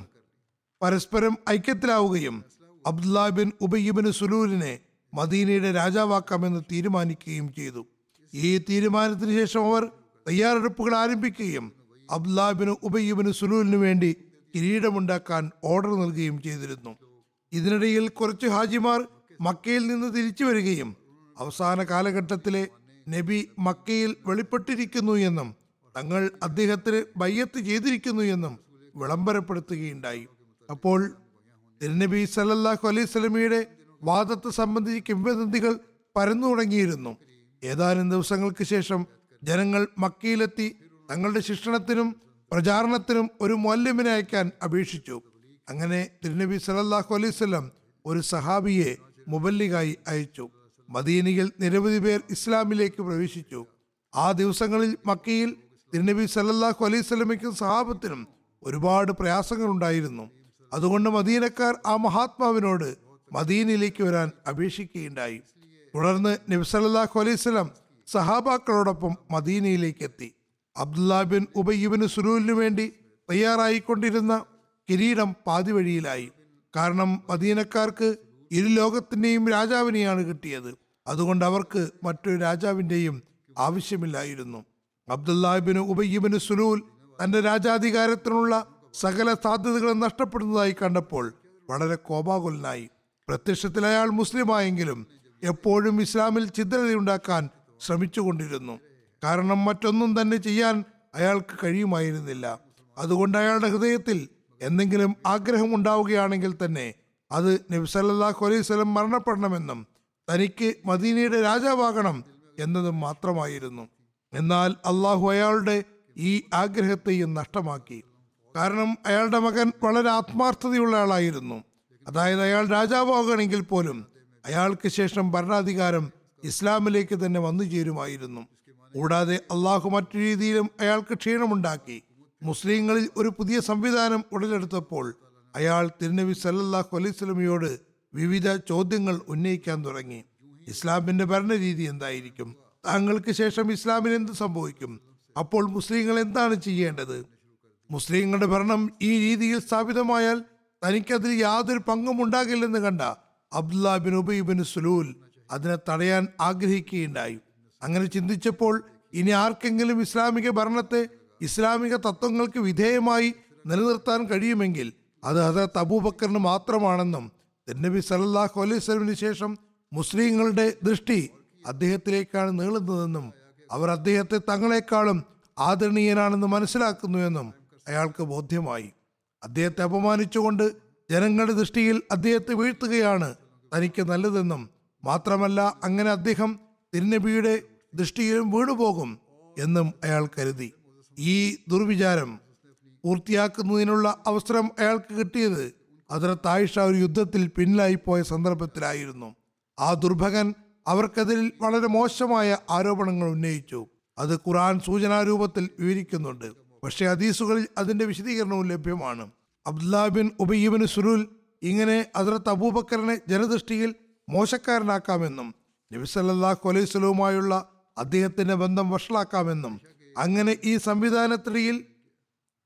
പരസ്പരം ഐക്യത്തിലാവുകയും അബ്ദുല്ലാ ബിൻ ഉബയ്യബിന് സുലൂലിനെ മദീനയുടെ രാജാവാക്കാമെന്ന് തീരുമാനിക്കുകയും ചെയ്തു ഈ തീരുമാനത്തിന് ശേഷം അവർ തയ്യാറെടുപ്പുകൾ ആരംഭിക്കുകയും അബ്ദുല്ലാ ബിൻ ഉബയ്യബിന് സുലൂലിന് വേണ്ടി കിരീടമുണ്ടാക്കാൻ ഓർഡർ നൽകുകയും ചെയ്തിരുന്നു ഇതിനിടയിൽ കുറച്ച് ഹാജിമാർ മക്കയിൽ നിന്ന് തിരിച്ചു വരികയും അവസാന കാലഘട്ടത്തിലെ നബി മക്കയിൽ വെളിപ്പെട്ടിരിക്കുന്നു എന്നും തങ്ങൾ അദ്ദേഹത്തിന് ബയ്യത്ത് ചെയ്തിരിക്കുന്നു എന്നും വിളംബരപ്പെടുത്തുകയുണ്ടായി അപ്പോൾ തിരുനബി സല്ലല്ലാഹു അലൈഹി സ്വലമിയുടെ വാദത്തെ സംബന്ധിച്ച് കിംവദന്തികൾ പരന്നു തുടങ്ങിയിരുന്നു ഏതാനും ദിവസങ്ങൾക്ക് ശേഷം ജനങ്ങൾ മക്കയിലെത്തി തങ്ങളുടെ ശിക്ഷണത്തിനും പ്രചാരണത്തിനും ഒരു മൊല്യമിനെ അയക്കാൻ അപേക്ഷിച്ചു അങ്ങനെ തിരുനബി സല്ലല്ലാഹു അലൈഹി വസല്ലം ഒരു സഹാബിയെ മുബല്ലിഗായി അയച്ചു മദീനയിൽ നിരവധി പേർ ഇസ്ലാമിലേക്ക് പ്രവേശിച്ചു ആ ദിവസങ്ങളിൽ മക്കയിൽ തിരുനബി സല്ലല്ലാഹു അലൈഹി സ്വലമയ്ക്കും സഹാബത്തിനും ഒരുപാട് പ്രയാസങ്ങൾ ഉണ്ടായിരുന്നു അതുകൊണ്ട് മദീനക്കാർ ആ മഹാത്മാവിനോട് മദീനയിലേക്ക് വരാൻ അപേക്ഷിക്കുകയുണ്ടായി തുടർന്ന് നബി സല്ലല്ലാഹു അലൈഹി സ്വലം സഹാബാക്കളോടൊപ്പം മദീനയിലേക്ക് എത്തി അബ്ദുല്ലാ ബിൻ ഉബയ്യബിന് സുലൂലിനു വേണ്ടി തയ്യാറായിക്കൊണ്ടിരുന്ന കിരീടം പാതി വഴിയിലായി കാരണം മദീനക്കാർക്ക് ഇരു ലോകത്തിന്റെയും രാജാവിനെയാണ് കിട്ടിയത് അതുകൊണ്ട് അവർക്ക് മറ്റൊരു രാജാവിന്റെയും ആവശ്യമില്ലായിരുന്നു അബ്ദുല്ലാഹിബിന് ഉബയ്യബിന് സുലൂൽ തന്റെ രാജാധികാരത്തിനുള്ള സകല സാധ്യതകളും നഷ്ടപ്പെടുന്നതായി കണ്ടപ്പോൾ വളരെ കോപാകുലനായി പ്രത്യക്ഷത്തിൽ അയാൾ മുസ്ലിമായെങ്കിലും എപ്പോഴും ഇസ്ലാമിൽ ഛിദ്രതയുണ്ടാക്കാൻ ശ്രമിച്ചുകൊണ്ടിരുന്നു കാരണം മറ്റൊന്നും തന്നെ ചെയ്യാൻ അയാൾക്ക് കഴിയുമായിരുന്നില്ല അതുകൊണ്ട് അയാളുടെ ഹൃദയത്തിൽ എന്തെങ്കിലും ആഗ്രഹം ഉണ്ടാവുകയാണെങ്കിൽ തന്നെ അത് നബി സല്ലല്ലാഹു അലൈഹി വസല്ലം മരണപ്പെടണമെന്നും തനിക്ക് മദീനയുടെ രാജാവാകണം എന്നതും മാത്രമായിരുന്നു എന്നാൽ അള്ളാഹു അയാളുടെ ഈ ആഗ്രഹത്തെയും നഷ്ടമാക്കി കാരണം അയാളുടെ മകൻ വളരെ ആത്മാർത്ഥതയുള്ള ആളായിരുന്നു അതായത് അയാൾ രാജാവാകണമെങ്കിൽ പോലും അയാൾക്ക് ശേഷം ഭരണാധികാരം ഇസ്ലാമിലേക്ക് തന്നെ വന്നു ചേരുമായിരുന്നു കൂടാതെ അള്ളാഹു മറ്റു രീതിയിലും അയാൾക്ക് ക്ഷീണമുണ്ടാക്കി മുസ്ലിങ്ങളിൽ ഒരു പുതിയ സംവിധാനം ഉടലെടുത്തപ്പോൾ അയാൾ തിരുനബി സല്ലല്ലാഹു അലൈഹി സ്വലമിയോട് വിവിധ ചോദ്യങ്ങൾ ഉന്നയിക്കാൻ തുടങ്ങി ഇസ്ലാമിന്റെ ഭരണരീതി എന്തായിരിക്കും താങ്കൾക്ക് ശേഷം ഇസ്ലാമിന് എന്ത് സംഭവിക്കും അപ്പോൾ മുസ്ലിങ്ങൾ എന്താണ് ചെയ്യേണ്ടത് മുസ്ലിങ്ങളുടെ ഭരണം ഈ രീതിയിൽ സ്ഥാപിതമായാൽ തനിക്കതിൽ യാതൊരു പങ്കും ഉണ്ടാകില്ലെന്ന് കണ്ട Abdullah bin Ubay bin Salul അതിനെ തടയാൻ ആഗ്രഹിക്കുകയുണ്ടായി അങ്ങനെ ചിന്തിച്ചപ്പോൾ ഇനി ആർക്കെങ്കിലും ഇസ്ലാമിക ഭരണത്തെ ഇസ്ലാമിക തത്വങ്ങൾക്ക് വിധേയമായി നിലനിർത്താൻ കഴിയുമെങ്കിൽ അത് ഹസരത്ത് അബൂബക്കറിന് മാത്രമാണെന്നും നബി സല്ലല്ലാഹു അലൈഹി വസല്ലമിന് ശേഷം മുസ്ലിങ്ങളുടെ ദൃഷ്ടി അദ്ദേഹത്തിലേക്കാണ് നീളുന്നതെന്നും അവർ അദ്ദേഹത്തെ തങ്ങളെക്കാളും ആദരണീയനാണെന്ന് മനസ്സിലാക്കുന്നുവെന്നും അയാൾക്ക് ബോധ്യമായി അദ്ദേഹത്തെ അപമാനിച്ചുകൊണ്ട് ജനങ്ങളുടെ ദൃഷ്ടിയിൽ അദ്ദേഹത്തെ വീഴ്ത്തുകയാണ് തനിക്ക് നല്ലതെന്നും മാത്രമല്ല അങ്ങനെ അദ്ദേഹം തിരുനബിയുടെ ദൃഷ്ടിയിലും വീണുപോകും എന്നും അയാൾ കരുതി ഈ ദുർവിചാരം പൂർത്തിയാക്കുന്നതിനുള്ള അവസരം അയാൾക്ക് കിട്ടിയത് അതിനകത്ത് ആയിഷ ഒരു യുദ്ധത്തിൽ പിന്നിലായിപ്പോയ സന്ദർഭത്തിലായിരുന്നു ആ ദുർഭകൻ അവർക്കെതിരിൽ വളരെ മോശമായ ആരോപണങ്ങൾ ഉന്നയിച്ചു അത് ഖുറാൻ സൂചനാരൂപത്തിൽ വിവരിക്കുന്നുണ്ട് പക്ഷേ ഹദീസുകളിൽ അതിന്റെ വിശദീകരണവും ലഭ്യമാണ് അബ്ദുല്ലാ ബിൻ ഉബയ്യബിൻ സുരുൽ ഇങ്ങനെ അതിർത്ത് അബൂബക്കറിനെ ജനദൃഷ്ടിയിൽ മോശക്കാരനാക്കാമെന്നും നബിസല്ലാഹു അലൈഹി സ്വലവുമായുള്ള അദ്ദേഹത്തിന്റെ ബന്ധം വഷളാക്കാമെന്നും അങ്ങനെ ഈ സംവിധാനത്തിനിടയിൽ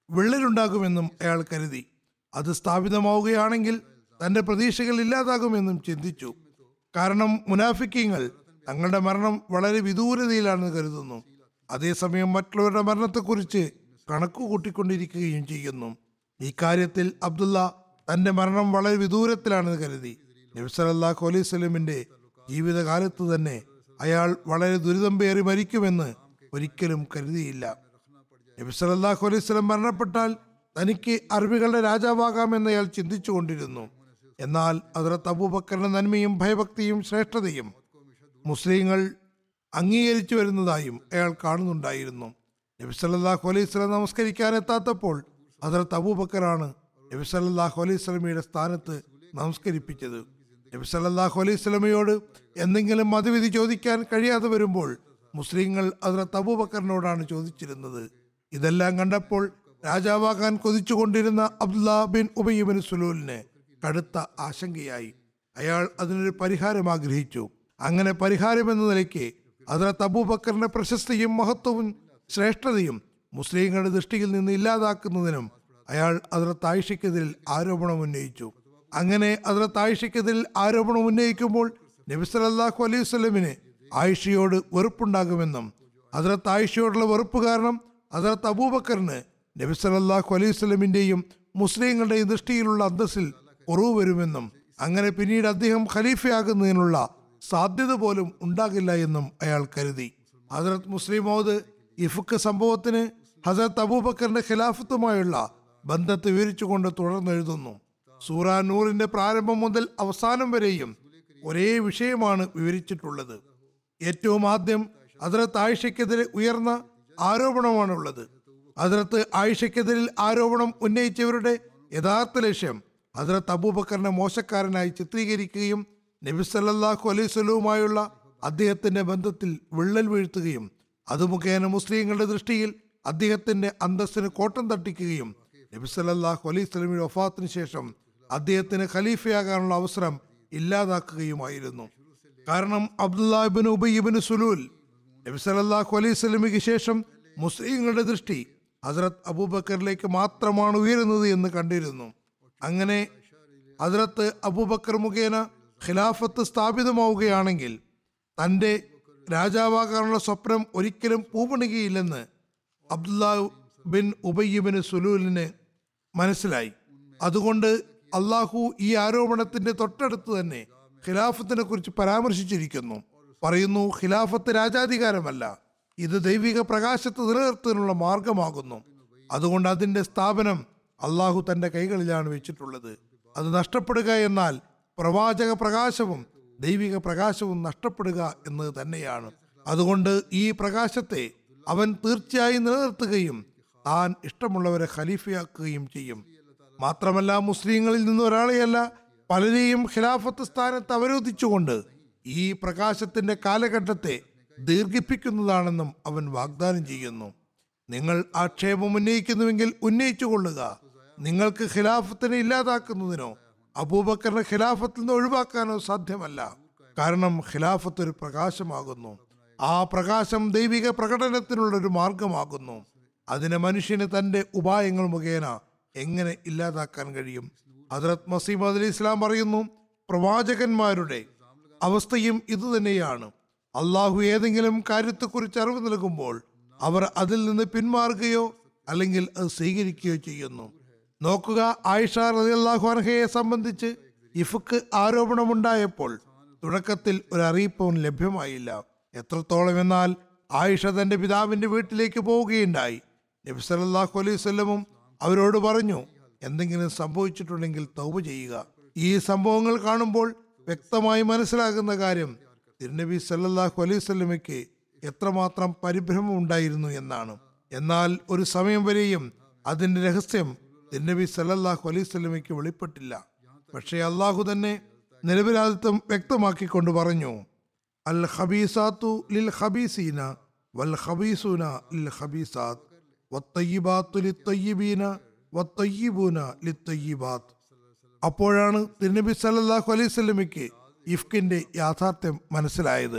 വിള്ളലുണ്ടാകുമെന്നും അയാൾ കരുതി അത് സ്ഥാപിതമാവുകയാണെങ്കിൽ തന്റെ പ്രതീക്ഷകൾ ഇല്ലാതാകുമെന്നും ചിന്തിച്ചു കാരണം മുനാഫിക്കങ്ങൾ തങ്ങളുടെ മരണം വളരെ വിദൂരതയിലാണെന്ന് കരുതുന്നു അതേസമയം മറ്റുള്ളവരുടെ മരണത്തെക്കുറിച്ച് കണക്കു കൂട്ടിക്കൊണ്ടിരിക്കുകയും ചെയ്യുന്നു ഇക്കാര്യത്തിൽ അബ്ദുള്ള തന്റെ മരണം വളരെ വിദൂരത്തിലാണെന്ന് കരുതി നബ്സലല്ലാഹു അലൈഹി സ്വലമിന്റെ ജീവിതകാലത്ത് തന്നെ അയാൾ വളരെ ദുരിതം പേറി മരിക്കുമെന്ന് ഒരിക്കലും കരുതിയില്ല നബി സല്ലല്ലാഹു അലൈഹി വസല്ലം മരണപ്പെട്ടാൽ തനിക്ക് അറബികളുടെ രാജാവാകാമെന്ന് അയാൾ ചിന്തിച്ചുകൊണ്ടിരുന്നു എന്നാൽ അതിർത്ത് അബൂബക്കറിന്റെ നന്മയും ഭയഭക്തിയും ശ്രേഷ്ഠതയും മുസ്ലിങ്ങൾ അംഗീകരിച്ചു വരുന്നതായും അയാൾ കാണുന്നുണ്ടായിരുന്നു നബി സല്ലല്ലാഹു അലൈഹി വസല്ലം നമസ്കരിക്കാൻ എത്താത്തപ്പോൾ അതിർത്ത് അബൂബക്കറാണ് നബി സല്ലല്ലാഹു അലൈഹി വസല്ലമയുടെ സ്ഥാനത്ത് നമസ്കരിപ്പിച്ചത് നബി സല്ലല്ലാഹു അലൈഹി വസല്ലമയോട് എന്തെങ്കിലും മതവിധി ചോദിക്കാൻ കഴിയാതെ വരുമ്പോൾ മുസ്ലിങ്ങൾ അതിർത്ത് അബൂബക്കറിനോടാണ് ചോദിച്ചിരുന്നത് ഇതെല്ലാം കണ്ടപ്പോൾ രാജാവാകാൻ കൊതിച്ചുകൊണ്ടിരുന്ന അബ്ദുല്ല ബിൻ ഉബയ്യബിൻ സുലൂലിന് കടുത്ത ആശങ്കയായി അയാൾ അതിനൊരു പരിഹാരം ആഗ്രഹിച്ചു അങ്ങനെ പരിഹാരം എന്ന നിലയ്ക്ക് അതിർത്ത് അബൂബക്കറിന്റെ പ്രശസ്തിയും മഹത്വവും ശ്രേഷ്ഠതയും മുസ്ലിങ്ങളുടെ ദൃഷ്ടിയിൽ നിന്ന് ഇല്ലാതാക്കുന്നതിനും അയാൾ അതിർത്ത് ആയിഷയ്ക്കെതിരിൽ ആരോപണം ഉന്നയിച്ചു അങ്ങനെ അതിർത്ത് ആയിഷയ്ക്കെതിരിൽ ആരോപണം ഉന്നയിക്കുമ്പോൾ നബി സല്ലല്ലാഹു അലൈഹി വസല്ലമിന് ആയിഷയോട് വെറുപ്പുണ്ടാകുമെന്നും അതിർത്ത് ആയിഷയോടുള്ള വെറുപ്പ് കാരണം അതിർത്ത് അബൂബക്കറിന് നബി സല്ലല്ലാഹു അലൈഹി വസല്ലമിന്റെയും മുസ്ലിങ്ങളുടെയും ദൃഷ്ടിയിലുള്ള അന്തസ്സിൽ കുറവ് വരുമെന്നും അങ്ങനെ പിന്നീട് അദ്ദേഹം ഖലീഫയാകുന്നതിനുള്ള സാധ്യത പോലും ഉണ്ടാകില്ല എന്നും അയാൾ കരുതി ഹസരത് മുസ്ലിം മൗദ് ഇഫുക്ക് സംഭവത്തിന് ഹസരത്ത് അബൂബക്കറിന്റെ ഖിലാഫത്തുമായുള്ള ബന്ധത്തെ വിവരിച്ചുകൊണ്ട് തുടർന്നെഴുതുന്നു സൂറ നൂറിന്റെ പ്രാരംഭം മുതൽ അവസാനം വരെയും ഒരേ വിഷയമാണ് വിവരിച്ചിട്ടുള്ളത് ഏറ്റവും ആദ്യം അതിർത്ത് ആയിഷയ്ക്കെതിരെ ഉയർന്ന ആരോപണമാണുള്ളത് അതിർത്ത് ആയിഷയ്ക്കെതിരിൽ ആരോപണം ഉന്നയിച്ചവരുടെ യഥാർത്ഥ ലക്ഷ്യം അതിർത്ത് അബൂബക്കറിനെ മോശക്കാരനായി ചിത്രീകരിക്കുകയും നബി സല്ലല്ലാഹു അലൈഹി സ്വലവുമായുള്ള അദ്ദേഹത്തിന്റെ ബന്ധത്തിൽ വിള്ളൽ വീഴ്ത്തുകയും അത് മുഖേന മുസ്ലിങ്ങളുടെ ദൃഷ്ടിയിൽ അദ്ദേഹത്തിന്റെ അന്തസ്സിന് കോട്ടം തട്ടിക്കുകയും നബി സല്ലല്ലാഹു അലൈഹി സ്വലമിയുടെ വഫാത്തിന് ശേഷം അദ്ദേഹത്തിന് ഖലീഫയാകാനുള്ള അവസരം ഇല്ലാതാക്കുകയുമായിരുന്നു കാരണം അബ്ദുല്ലാഹിബിൻ ഉബയ്യബിൻ സുലൂൽ നബി സല്ലല്ലാഹു അലൈഹി സ്വലമിക്ക് ശേഷം മുസ്ലിങ്ങളുടെ ദൃഷ്ടി ഹസ്രത്ത് അബൂബക്കറിലേക്ക് മാത്രമാണ് ഉയരുന്നത് എന്ന് കണ്ടിരുന്നു അങ്ങനെ ഹസ്രത്ത് അബൂബക്കർ മുഖേന ഖിലാഫത്ത് സ്ഥാപിതമാവുകയാണെങ്കിൽ തൻ്റെ രാജാവാകാനുള്ള സ്വപ്നം ഒരിക്കലും പൂവണികയില്ലെന്ന് അബ്ദുല്ലാ ബിൻ ഉബയ്യബിന് സുലൂലിന് മനസ്സിലായി അതുകൊണ്ട് അള്ളാഹു ഈ ആരോപണത്തിന്റെ തൊട്ടടുത്ത് തന്നെ ഖിലാഫത്തിനെ കുറിച്ച് പരാമർശിച്ചിരിക്കുന്നു പറയുന്നു ഖിലാഫത്ത് രാജാധികാരമല്ല ഇത് ദൈവിക പ്രകാശത്ത് നിലനിർത്തുന്നതിനുള്ള മാർഗമാകുന്നു അതുകൊണ്ട് അതിന്റെ സ്ഥാപനം അള്ളാഹു തന്റെ കൈകളിലാണ് വെച്ചിട്ടുള്ളത് അത് നഷ്ടപ്പെടുക എന്നാൽ പ്രവാചക പ്രകാശവും ദൈവിക പ്രകാശവും നഷ്ടപ്പെടുക എന്നത് തന്നെയാണ് അതുകൊണ്ട് ഈ പ്രകാശത്തെ അവൻ തീർച്ചയായും നിലനിർത്തുകയും താൻ ഇഷ്ടമുള്ളവരെ ഖലീഫയാക്കുകയും ചെയ്യും മാത്രമല്ല മുസ്ലിങ്ങളിൽ നിന്ന് ഒരാളെയല്ല പലരെയും ഖിലാഫത്ത് സ്ഥാനത്ത് അവരോധിച്ചുകൊണ്ട് ഈ പ്രകാശത്തിന്റെ കാലഘട്ടത്തെ ദീർഘിപ്പിക്കുന്നതാണെന്നും അവൻ വാഗ്ദാനം ചെയ്യുന്നു നിങ്ങൾ ആക്ഷേപം ഉന്നയിക്കുന്നുവെങ്കിൽ ഉന്നയിച്ചു കൊള്ളുക നിങ്ങൾക്ക് ഖിലാഫത്തിനെ ഇല്ലാതാക്കുന്നതിനോ അബൂബക്കറിനെ ഖിലാഫത്തിൽ നിന്ന് ഒഴിവാക്കാനോ സാധ്യമല്ല കാരണം ഖിലാഫത്ത് ഒരു പ്രകാശമാകുന്നു ആ പ്രകാശം ദൈവിക പ്രകടനത്തിനുള്ള ഒരു മാർഗമാകുന്നു അതിനെ മനുഷ്യന് തന്റെ ഉപായങ്ങൾ മുഖേന എങ്ങനെ ഇല്ലാതാക്കാൻ കഴിയും ഹജറത് മസീം അലി ഇസ്ലാം പറയുന്നു പ്രവാചകന്മാരുടെ അവസ്ഥയും ഇതുതന്നെയാണ് അള്ളാഹു ഏതെങ്കിലും കാര്യത്തെക്കുറിച്ച് അറിവ് നൽകുമ്പോൾ അവർ അതിൽ നിന്ന് പിന്മാറുകയോ അല്ലെങ്കിൽ അത് സ്വീകരിക്കുകയോ ചെയ്യുന്നു നോക്കുക ആയിഷ റളിയല്ലാഹു അൻഹയെ സംബന്ധിച്ച് ഇഫക്ക് ആരോപണമുണ്ടായപ്പോൾ തുടക്കത്തിൽ ഒരു അറിയിപ്പും ലഭ്യമായില്ല എത്രത്തോളം എന്നാൽ ആയിഷ തന്റെ പിതാവിന്റെ വീട്ടിലേക്ക് പോവുകയുണ്ടായി നബി സല്ലല്ലാഹു അലൈഹി വസല്ലമും അവരോട് പറഞ്ഞു എന്തെങ്കിലും സംഭവിച്ചിട്ടുണ്ടെങ്കിൽ തൗബ ചെയ്യുക ഈ സംഭവങ്ങൾ കാണുമ്പോൾ വ്യക്തമായി മനസ്സിലാകുന്ന കാര്യം തിരുനബി സല്ലല്ലാഹു അലൈഹി വസല്ലമയ്ക്ക് എത്രമാത്രം പരിഭ്രമം ഉണ്ടായിരുന്നു എന്നാണ് എന്നാൽ ഒരു സമയം വരെയും അതിന്റെ രഹസ്യം തിരുനബി സല്ലല്ലാഹു അലൈഹി വസല്ലമയ്ക്ക് വെളിപ്പെട്ടില്ല പക്ഷേ അള്ളാഹു തന്നെ നിരപരാധിത്വം വ്യക്തമാക്കിക്കൊണ്ട് പറഞ്ഞു അൽ ഖബീസാത്തു ലിൽ ഖബീസീന വൽ ഖബീസൂന ലിൽ ഖബീസാത്ത് വത്തയ്യിബാത്തു ലിത്തയ്യിബീന വത്തയ്യിബൂന ലിത്തയ്യിബാത്ത് അപ്പോഴാണ് തിരുനബി സല്ലല്ലാഹു അലൈഹി സ്വലമിക്ക് ഇഫ്കിന്റെ യാഥാർത്ഥ്യം മനസ്സിലായത്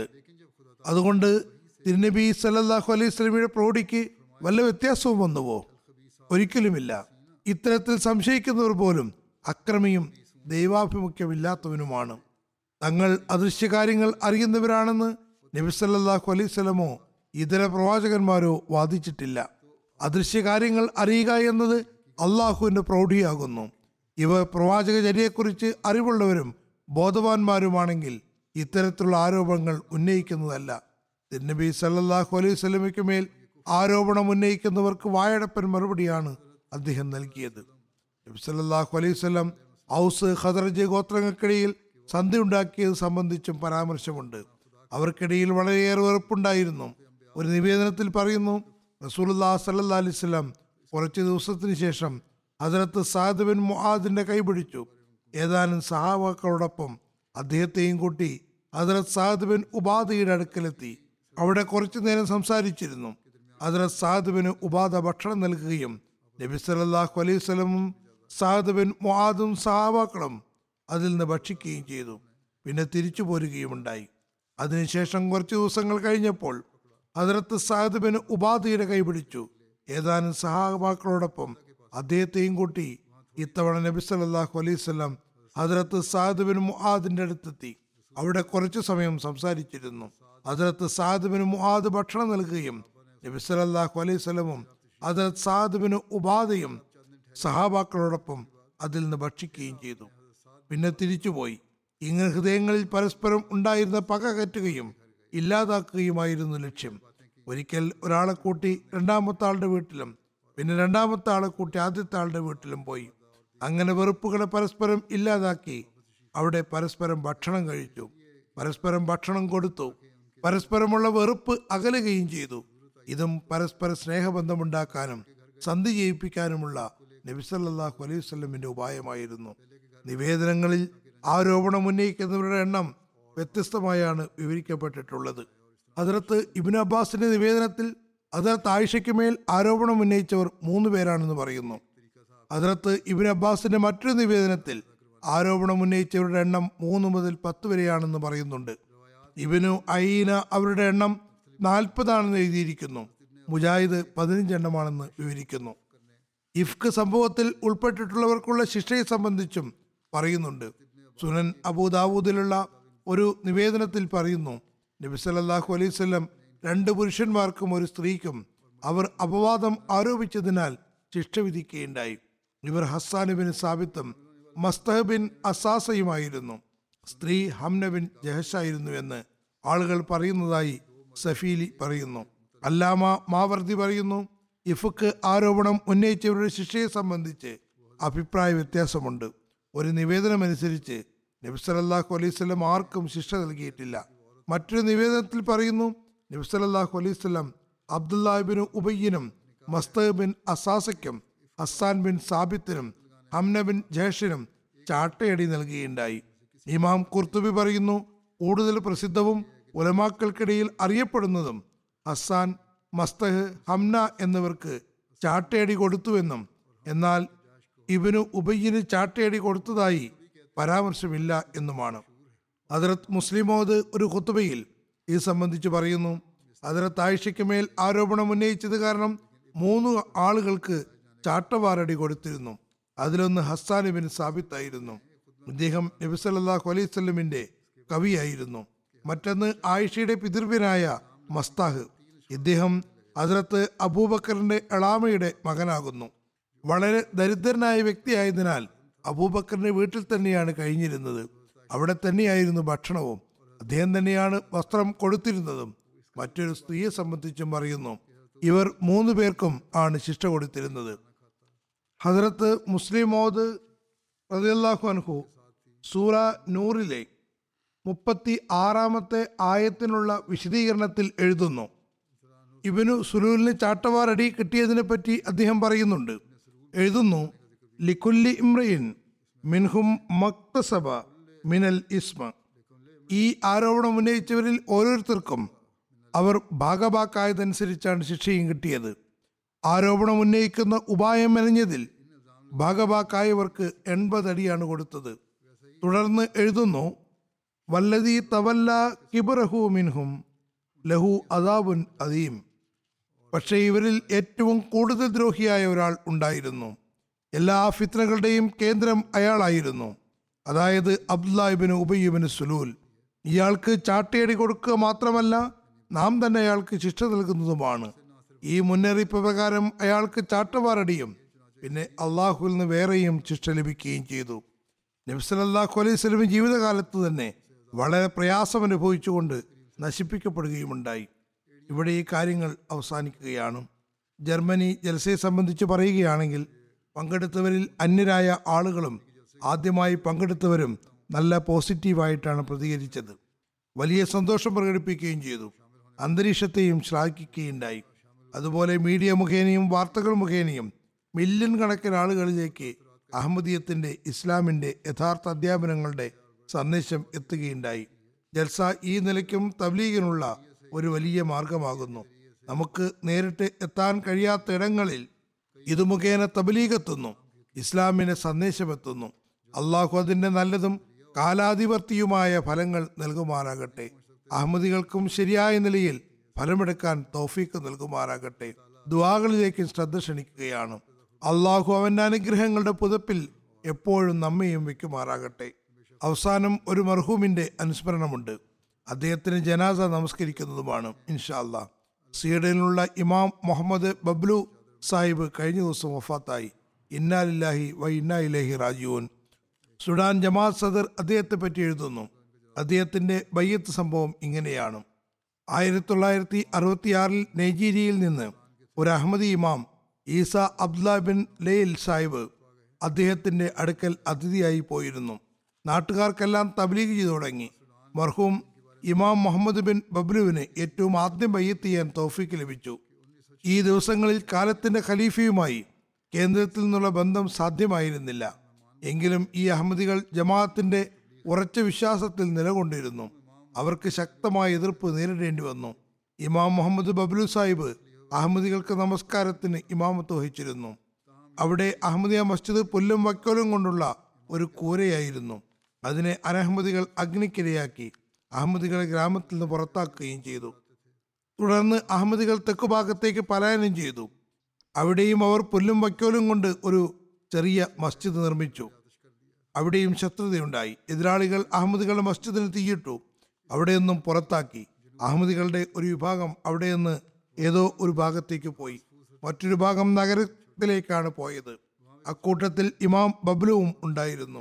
അതുകൊണ്ട് തിരുനബി സല്ലല്ലാഹു അലൈഹി സ്വലമിയുടെ പ്രൗഢിക്ക് വല്ല വ്യത്യാസവും വന്നുവോ ഒരിക്കലുമില്ല ഇത്തരത്തിൽ സംശയിക്കുന്നവർ പോലും അക്രമിയും ദൈവാഭിമുഖ്യമില്ലാത്തവനുമാണ് തങ്ങൾ അദൃശ്യകാര്യങ്ങൾ അറിയുന്നവരാണെന്ന് നബിസല്ലാഹു അലൈവലമോ ഇതര പ്രവാചകന്മാരോ വാദിച്ചിട്ടില്ല അദൃശ്യകാര്യങ്ങൾ അറിയുക എന്നത് അള്ളാഹുവിന്റെ പ്രൗഢിയാകുന്നു ഇവ പ്രവാചകചര്യയെക്കുറിച്ച് അറിവുള്ളവരും ബോധവാന്മാരുമാണെങ്കിൽ ഇത്തരത്തിലുള്ള ആരോപണങ്ങൾ ഉന്നയിക്കുന്നതല്ല തിരുനബി സല്ലല്ലാഹു അലൈഹി സ്വലമയ്ക്ക് മേൽ ആരോപണം ഉന്നയിക്കുന്നവർക്ക് വായടപ്പൻ മറുപടിയാണ് അദ്ദേഹം നൽകിയത് നബി സല്ലല്ലാഹു അലൈഹി സ്വലം ഔസ് ഖദർജ് ഗോത്രങ്ങൾക്കിടയിൽ സന്ധി ഉണ്ടാക്കിയത് സംബന്ധിച്ചും പരാമർശമുണ്ട് അവർക്കിടയിൽ വളരെയേറെ വെറുപ്പുണ്ടായിരുന്നു ഒരു നിവേദനത്തിൽ പറയുന്നു റസൂലുല്ലാ സല്ലാ അലൈഹി സ്വലം കുറച്ച് ദിവസത്തിന് ശേഷം ഹജറത്ത് സാദ് ബിൻ മുആദിന്റെ കൈപിടിച്ചു ഏതാനും സഹാബാക്കളോടൊപ്പം അദ്ദേഹത്തെയും കൂട്ടി ഹജറത്ത് സാദ് ബിൻ ഉബാദയുടെ അടുക്കലെത്തി അവിടെ കുറച്ചു നേരം സംസാരിച്ചിരുന്നു ഹജറത്ത് സാദ് ബിൻ ഉബാദ ഭക്ഷണം നൽകുകയും നബി സല്ലല്ലാഹു അലൈഹി വസല്ലമും സാദ് ബിൻ മുആദും സഹാബാക്കളും അതിൽ നിന്ന് ഭക്ഷിക്കുകയും ചെയ്തു പിന്നെ തിരിച്ചു പോരുകയുമുണ്ടായി അതിനുശേഷം കുറച്ച് ദിവസങ്ങൾ കഴിഞ്ഞപ്പോൾ ഹജറത്ത് സാദ് ബിൻ ഉബാദയുടെ കൈപിടിച്ചു ഏതാനും സഹാബാക്കളോടൊപ്പം അദ്ദേഹത്തെയും കൂട്ടി ഇത്തവണ നബി സല്ലല്ലാഹു അലൈഹി വസല്ലം ഹജറത്ത് സാദ് ബിൻ മുആദിന്റെ അടുത്തെത്തി അവിടെ കുറച്ചു സമയം സംസാരിച്ചിരുന്നു ഹജറത്ത് സാദ് ബിൻ മുആദ് ഭക്ഷണം നൽകുകയും നബി സല്ലല്ലാഹു അലൈഹി വസല്ലമും ഹജറത്ത് സാദ് ബിൻ ഉബാദയും സഹാബാക്കളോടൊപ്പം അതിൽ നിന്ന് ഭക്ഷിക്കുകയും ചെയ്തു പിന്നെ തിരിച്ചുപോയി ഇങ്ങനെ ഹൃദയങ്ങളിൽ പരസ്പരം ഉണ്ടായിരുന്ന പക കറ്റുകയും ഇല്ലാതാക്കുകയുമായിരുന്നു ലക്ഷ്യം ഒരിക്കൽ ഒരാളെ കൂട്ടി രണ്ടാമത്തെ ആളുടെ വീട്ടിലും പിന്നെ രണ്ടാമത്തെ ആളെ കൂട്ടി ആദ്യത്തെ ആളുടെ വീട്ടിലും പോയി അങ്ങനെ വെറുപ്പുകളെ പരസ്പരം ഇല്ലാതാക്കി അവിടെ പരസ്പരം ഭക്ഷണം കഴിച്ചു പരസ്പരം ഭക്ഷണം കൊടുത്തു പരസ്പരമുള്ള വെറുപ്പ് അകലുകയും ചെയ്തു ഇതും പരസ്പര സ്നേഹബന്ധമുണ്ടാക്കാനും സന്ധി ചെയ്യിപ്പിക്കാനുമുള്ള നബിസല്ലാഹു അലൈഹി വസ്ലമിന്റെ ഉപായമായിരുന്നു നിവേദനങ്ങളിൽ ആരോപണം ഉന്നയിക്കുന്നവരുടെ എണ്ണം വ്യത്യസ്തമായാണ് വിവരിക്കപ്പെട്ടിട്ടുള്ളത് അതിർത്ത് ഇബിൻ അബ്ബാസിന്റെ നിവേദനത്തിൽ അതിർത്ത് ആയിഷയ്ക്ക് മേൽ ആരോപണം ഉന്നയിച്ചവർ മൂന്ന് പേരാണെന്ന് പറയുന്നു അതിർത്ത് ഇബിൻ അബ്ബാസിന്റെ മറ്റൊരു നിവേദനത്തിൽ ആരോപണം ഉന്നയിച്ചവരുടെ എണ്ണം മൂന്ന് മുതൽ പത്ത് വരെയാണെന്ന് പറയുന്നുണ്ട് ഇബിനു അയീന അവരുടെ എണ്ണം നാൽപ്പതാണെന്ന് എഴുതിയിരിക്കുന്നു മുജാഹിദ് പതിനഞ്ചെണ്ണമാണെന്ന് വിവരിക്കുന്നു ഇഫ്ക് സംഭവത്തിൽ ഉൾപ്പെട്ടിട്ടുള്ളവർക്കുള്ള ശിക്ഷയെ സംബന്ധിച്ചും പറയുന്നുണ്ട് സുനൻ അബൂദാവൂദിലുള്ള ഒരു നിവേദനത്തിൽ പറയുന്നു നബി സല്ലല്ലാഹു അലൈഹി വസല്ലം രണ്ട് പുരുഷന്മാർക്കും ഒരു സ്ത്രീക്കും അവർ അപവാദം ആരോപിച്ചതിനാൽ ശിക്ഷ വിധിക്കുകയുണ്ടായി ഇവർ ഹസ്സാൻ ബിൻ സാബിത്തും മസ്തഹ് ബിൻ അസാസയുമായിരുന്നു സ്ത്രീ ഹംന ബിൻ ജഹഷായിരുന്നു എന്ന് ആളുകൾ പറയുന്നതായി സഫീലി പറയുന്നു അല്ലാമ മാവർദി പറയുന്നു ഇഫുക്ക് ആരോപണം ഉന്നയിച്ചവരുടെ ശിക്ഷയെ സംബന്ധിച്ച് അഭിപ്രായ വ്യത്യാസമുണ്ട് ഒരു നിവേദനമനുസരിച്ച് നബി സല്ലല്ലാഹു അലൈഹി വസല്ലം ആർക്കും ശിക്ഷ നൽകിയിട്ടില്ല മറ്റൊരു നിവേദനത്തിൽ പറയുന്നു നബി സല്ലല്ലാഹു അലൈഹി വസല്ലം അബ്ദുല്ലാഹിബിൻ ഉബയ്യനും മസ്തഹ് ബിൻ അസാസയ്ക്കും ഹസ്സാൻ ബിൻ സാബിത്തിനും ഹംന ബിൻ ജേഷനും ചാട്ടയടി നൽകുകയുണ്ടായി ഇമാം കുർത്തുബി പറയുന്നു കൂടുതൽ പ്രസിദ്ധവും ഉലമാക്കൾക്കിടയിൽ അറിയപ്പെടുന്നതും ഹസ്സാൻ മസ്തഹ് ഹംന എന്നിവർക്ക് ചാട്ടയടി കൊടുത്തുവെന്നും എന്നാൽ ഇവനു ഉബയ്യന് ചാട്ടയടി കൊടുത്തതായി പരാമർശമില്ല എന്നുമാണ് ഹജറത്ത് മുസ്ലിമോദ് ഒരു ഖുത്തുബയിൽ ഇത് സംബന്ധിച്ച് പറയുന്നു ഹജറത്ത് ആയിഷയ്ക്ക് മേൽ ആരോപണം ഉന്നയിച്ചത് കാരണം മൂന്ന് ആളുകൾക്ക് ചാട്ടവാറടി കൊടുത്തിരുന്നു അതിലൊന്ന് ഹസ്സാൻ ബിൻ സാബിത്തായിരുന്നു ഇദ്ദേഹം നബി സല്ലല്ലാഹു അലൈഹി വസല്ലമിന്റെ കവിയായിരുന്നു മറ്റൊന്ന് ആയിഷയുടെ പിതൃവ്യനായ മസ്താഹ് ഇദ്ദേഹം ഹജറത്ത് അബൂബക്കറിന്റെ എളാമയുടെ മകനാകുന്നു വളരെ ദരിദ്രനായ വ്യക്തിയായതിനാൽ അബൂബക്കറിന്റെ വീട്ടിൽ തന്നെയാണ് കഴിഞ്ഞിരുന്നത് അവിടെ തന്നെയായിരുന്നു ഭക്ഷണവും അദ്ദേഹം തന്നെയാണ് വസ്ത്രം കൊടുത്തിരുന്നതും മറ്റൊരു സ്ത്രീയെ സംബന്ധിച്ചും പറയുന്നു ഇവർ മൂന്ന് പേർക്കും ആണ് ശിക്ഷ കൊടുത്തിരുന്നത് ഹജറത്ത് മുസ്ലിം മോദ് റളിയല്ലാഹു അൻഹു സൂറ നൂറിലെ മുപ്പത്തി ആറാമത്തെ ആയത്തിനുള്ള വിശദീകരണത്തിൽ എഴുതുന്നു ഇവനു സുലൂലിന് ചാട്ടവാറടി കിട്ടിയതിനെ പറ്റി അദ്ദേഹം പറയുന്നുണ്ട് എഴുതുന്നു ലിക്കുല്ലി ഇമ്രയിൻ മിൻഹും മക്തസബ മിനൽ ഇസ്മ ഈ ആരോപണം ഉന്നയിച്ചവരിൽ ഓരോരുത്തർക്കും അവർ ഭാഗഭാക്കായതനുസരിച്ചാണ് ശിക്ഷയും കിട്ടിയത് ആരോപണം ഉന്നയിക്കുന്ന ഉപായം മെനഞ്ഞതിൽ ഭാഗഭാക്കായവർക്ക് എൺപതടിയാണ് കൊടുത്തത് തുടർന്ന് എഴുതുന്നു വല്ലതി തവല്ല കിബറഹു മിൻഹും ലഹു അദാബുൻ അദീം പക്ഷേ ഇവരിൽ ഏറ്റവും കൂടുതൽ ദ്രോഹിയായ ഒരാൾ ഉണ്ടായിരുന്നു എല്ലാ ഫിത്നകളുടെയും കേന്ദ്രം അയാളായിരുന്നു അതായത് അബ്ദുല്ലാഹിബിന് ഉബയ്യബിന് സുലൂൽ ഇയാൾക്ക് ചാട്ടയടി കൊടുക്കുക മാത്രമല്ല നാം തന്നെ അയാൾക്ക് ശിക്ഷ നൽകുന്നതുമാണ് ഈ മുന്നറിയിപ്പ് പ്രകാരം അയാൾക്ക് ചാട്ടവാറടിയും പിന്നെ അള്ളാഹുവിൽ നിന്ന് വേറെയും ശിക്ഷ ലഭിക്കുകയും ചെയ്തു നബ്സലല്ലാഹു അലൈഹി സ്വലമി ജീവിതകാലത്ത് തന്നെ വളരെ പ്രയാസം അനുഭവിച്ചുകൊണ്ട് നശിപ്പിക്കപ്പെടുകയുമുണ്ടായി ഇവിടെ ഈ കാര്യങ്ങൾ അവസാനിക്കുകയാണ് ജർമ്മനി ജലസയെ സംബന്ധിച്ച് പറയുകയാണെങ്കിൽ പങ്കെടുത്തവരിൽ അന്യരായ ആളുകളും ആദ്യമായി പങ്കെടുത്തവരും നല്ല പോസിറ്റീവായിട്ടാണ് പ്രതികരിച്ചത് വലിയ സന്തോഷം പ്രകടിപ്പിക്കുകയും ചെയ്തു അന്തരീക്ഷത്തെയും ശ്ലാഘിക്കുകയുണ്ടായി അതുപോലെ മീഡിയ മുഖേനയും വാർത്തകൾ മുഖേനയും മില്യൺ കണക്കിന് ആളുകളിലേക്ക് അഹമ്മദീയത്തിന്റെ ഇസ്ലാമിന്റെ യഥാർത്ഥ അധ്യാപനങ്ങളുടെ സന്ദേശം എത്തുകയുണ്ടായി ജൽസ ഈ നിലയ്ക്കും തബ്ലീഗിനുള്ള ഒരു വലിയ മാർഗമാകുന്നു നമുക്ക് നേരിട്ട് എത്താൻ കഴിയാത്ത ഇടങ്ങളിൽ ഇത് മുഖേന തബ്ലീഗ് എത്തുന്നു ഇസ്ലാമിന് സന്ദേശമെത്തുന്നു അള്ളാഹു അതിന്റെ നല്ലതും കാലാധിപത്യവുമായ ഫലങ്ങൾ നൽകുമാറാകട്ടെ അഹമ്മദികൾക്കും ശരിയായ നിലയിൽ ഫലമെടുക്കാൻ തൗഫീക്ക് നൽകുമാറാകട്ടെ ദുവാകളിലേക്ക് ശ്രദ്ധ ക്ഷണിക്കുകയാണ് അള്ളാഹു അവന്റെ അനുഗ്രഹങ്ങളുടെ പുതപ്പിൽ എപ്പോഴും നമ്മയും വെക്കുമാറാകട്ടെ അവസാനം ഒരു മർഹൂമിന്റെ അനുസ്മരണമുണ്ട് അദ്ദേഹത്തിന് ജനാസ നമസ്കരിക്കുന്നതുമാണ് ഇൻഷാ അല്ലാ സ്വീഡനിലുള്ള ഇമാം മുഹമ്മദ് ബബ്ലു സാഹിബ് കഴിഞ്ഞ ദിവസം വഫാത്തായി ഇന്നാലില്ലാഹി വ ഇന്നാ ഇലഹി റാജുവൻ സുഡാൻ ജമാഅത്ത് സദർ അദ്ദേഹത്തെ പറ്റി എഴുതുന്നു അദ്ദേഹത്തിന്റെ ബയ്യത്ത് സംഭവം ഇങ്ങനെയാണ് ആയിരത്തി തൊള്ളായിരത്തി അറുപത്തിയാറിൽ നൈജീരിയയിൽ നിന്ന് ഒരു അഹമ്മദി ഇമാം ഈസ അബ്ദുല്ല ബിൻ ലെയിൽ സാഹിബ് അദ്ദേഹത്തിന്റെ അടുക്കൽ അതിഥിയായി പോയിരുന്നു നാട്ടുകാർക്കെല്ലാം തബ്ലീഗ് ചെയ്തു തുടങ്ങി മർഹൂം ഇമാം മുഹമ്മദ് ബിൻ ബബ്ലുവിന് ഏറ്റവും ആദ്യം ബയ്യത്ത് ചെയ്യാൻ തൗഫീക്ക് ലഭിച്ചു ഈ ദിവസങ്ങളിൽ കാലത്തിന്റെ ഖലീഫയുമായി കേന്ദ്രത്തിൽ നിന്നുള്ള ബന്ധം സാധ്യമായിരുന്നില്ല എങ്കിലും ഈ അഹമ്മദികൾ ജമാഅത്തിന്റെ ഉറച്ച വിശ്വാസത്തിൽ നിലകൊണ്ടിരുന്നു അവർക്ക് ശക്തമായ എതിർപ്പ് നേരിടേണ്ടി വന്നു ഇമാം മുഹമ്മദ് ബബ്ലു സാഹിബ് അഹമ്മദികൾക്ക് നമസ്കാരത്തിന് ഇമാമത്ത് വഹിച്ചിരുന്നു അവിടെ അഹമ്മദിയ മസ്ജിദ് പുല്ലും വക്കോലും കൊണ്ടുള്ള ഒരു കൂരയായിരുന്നു അതിനെ അനഹമ്മദികൾ അഗ്നിക്കിരയാക്കി അഹമ്മദികളെ ഗ്രാമത്തിൽ നിന്ന് പുറത്താക്കുകയും ചെയ്തു തുടർന്ന് അഹമ്മദികൾ തെക്കുഭാഗത്തേക്ക് പലായനം ചെയ്തു അവിടെയും അവർ പുല്ലും വക്കോലും കൊണ്ട് ഒരു ചെറിയ മസ്ജിദ് നിർമ്മിച്ചു അവിടെയും ശത്രുതയുണ്ടായി എതിരാളികൾ അഹമ്മദികളുടെ മസ്ജിദിന് തീയിട്ടു അവിടെയൊന്നും പുറത്താക്കി അഹമ്മദികളുടെ ഒരു വിഭാഗം അവിടെ നിന്ന് ഏതോ ഒരു ഭാഗത്തേക്ക് പോയി മറ്റൊരു ഭാഗം നഗരത്തിലേക്കാണ് പോയത് അക്കൂട്ടത്തിൽ ഇമാം ബബ്ലുവും ഉണ്ടായിരുന്നു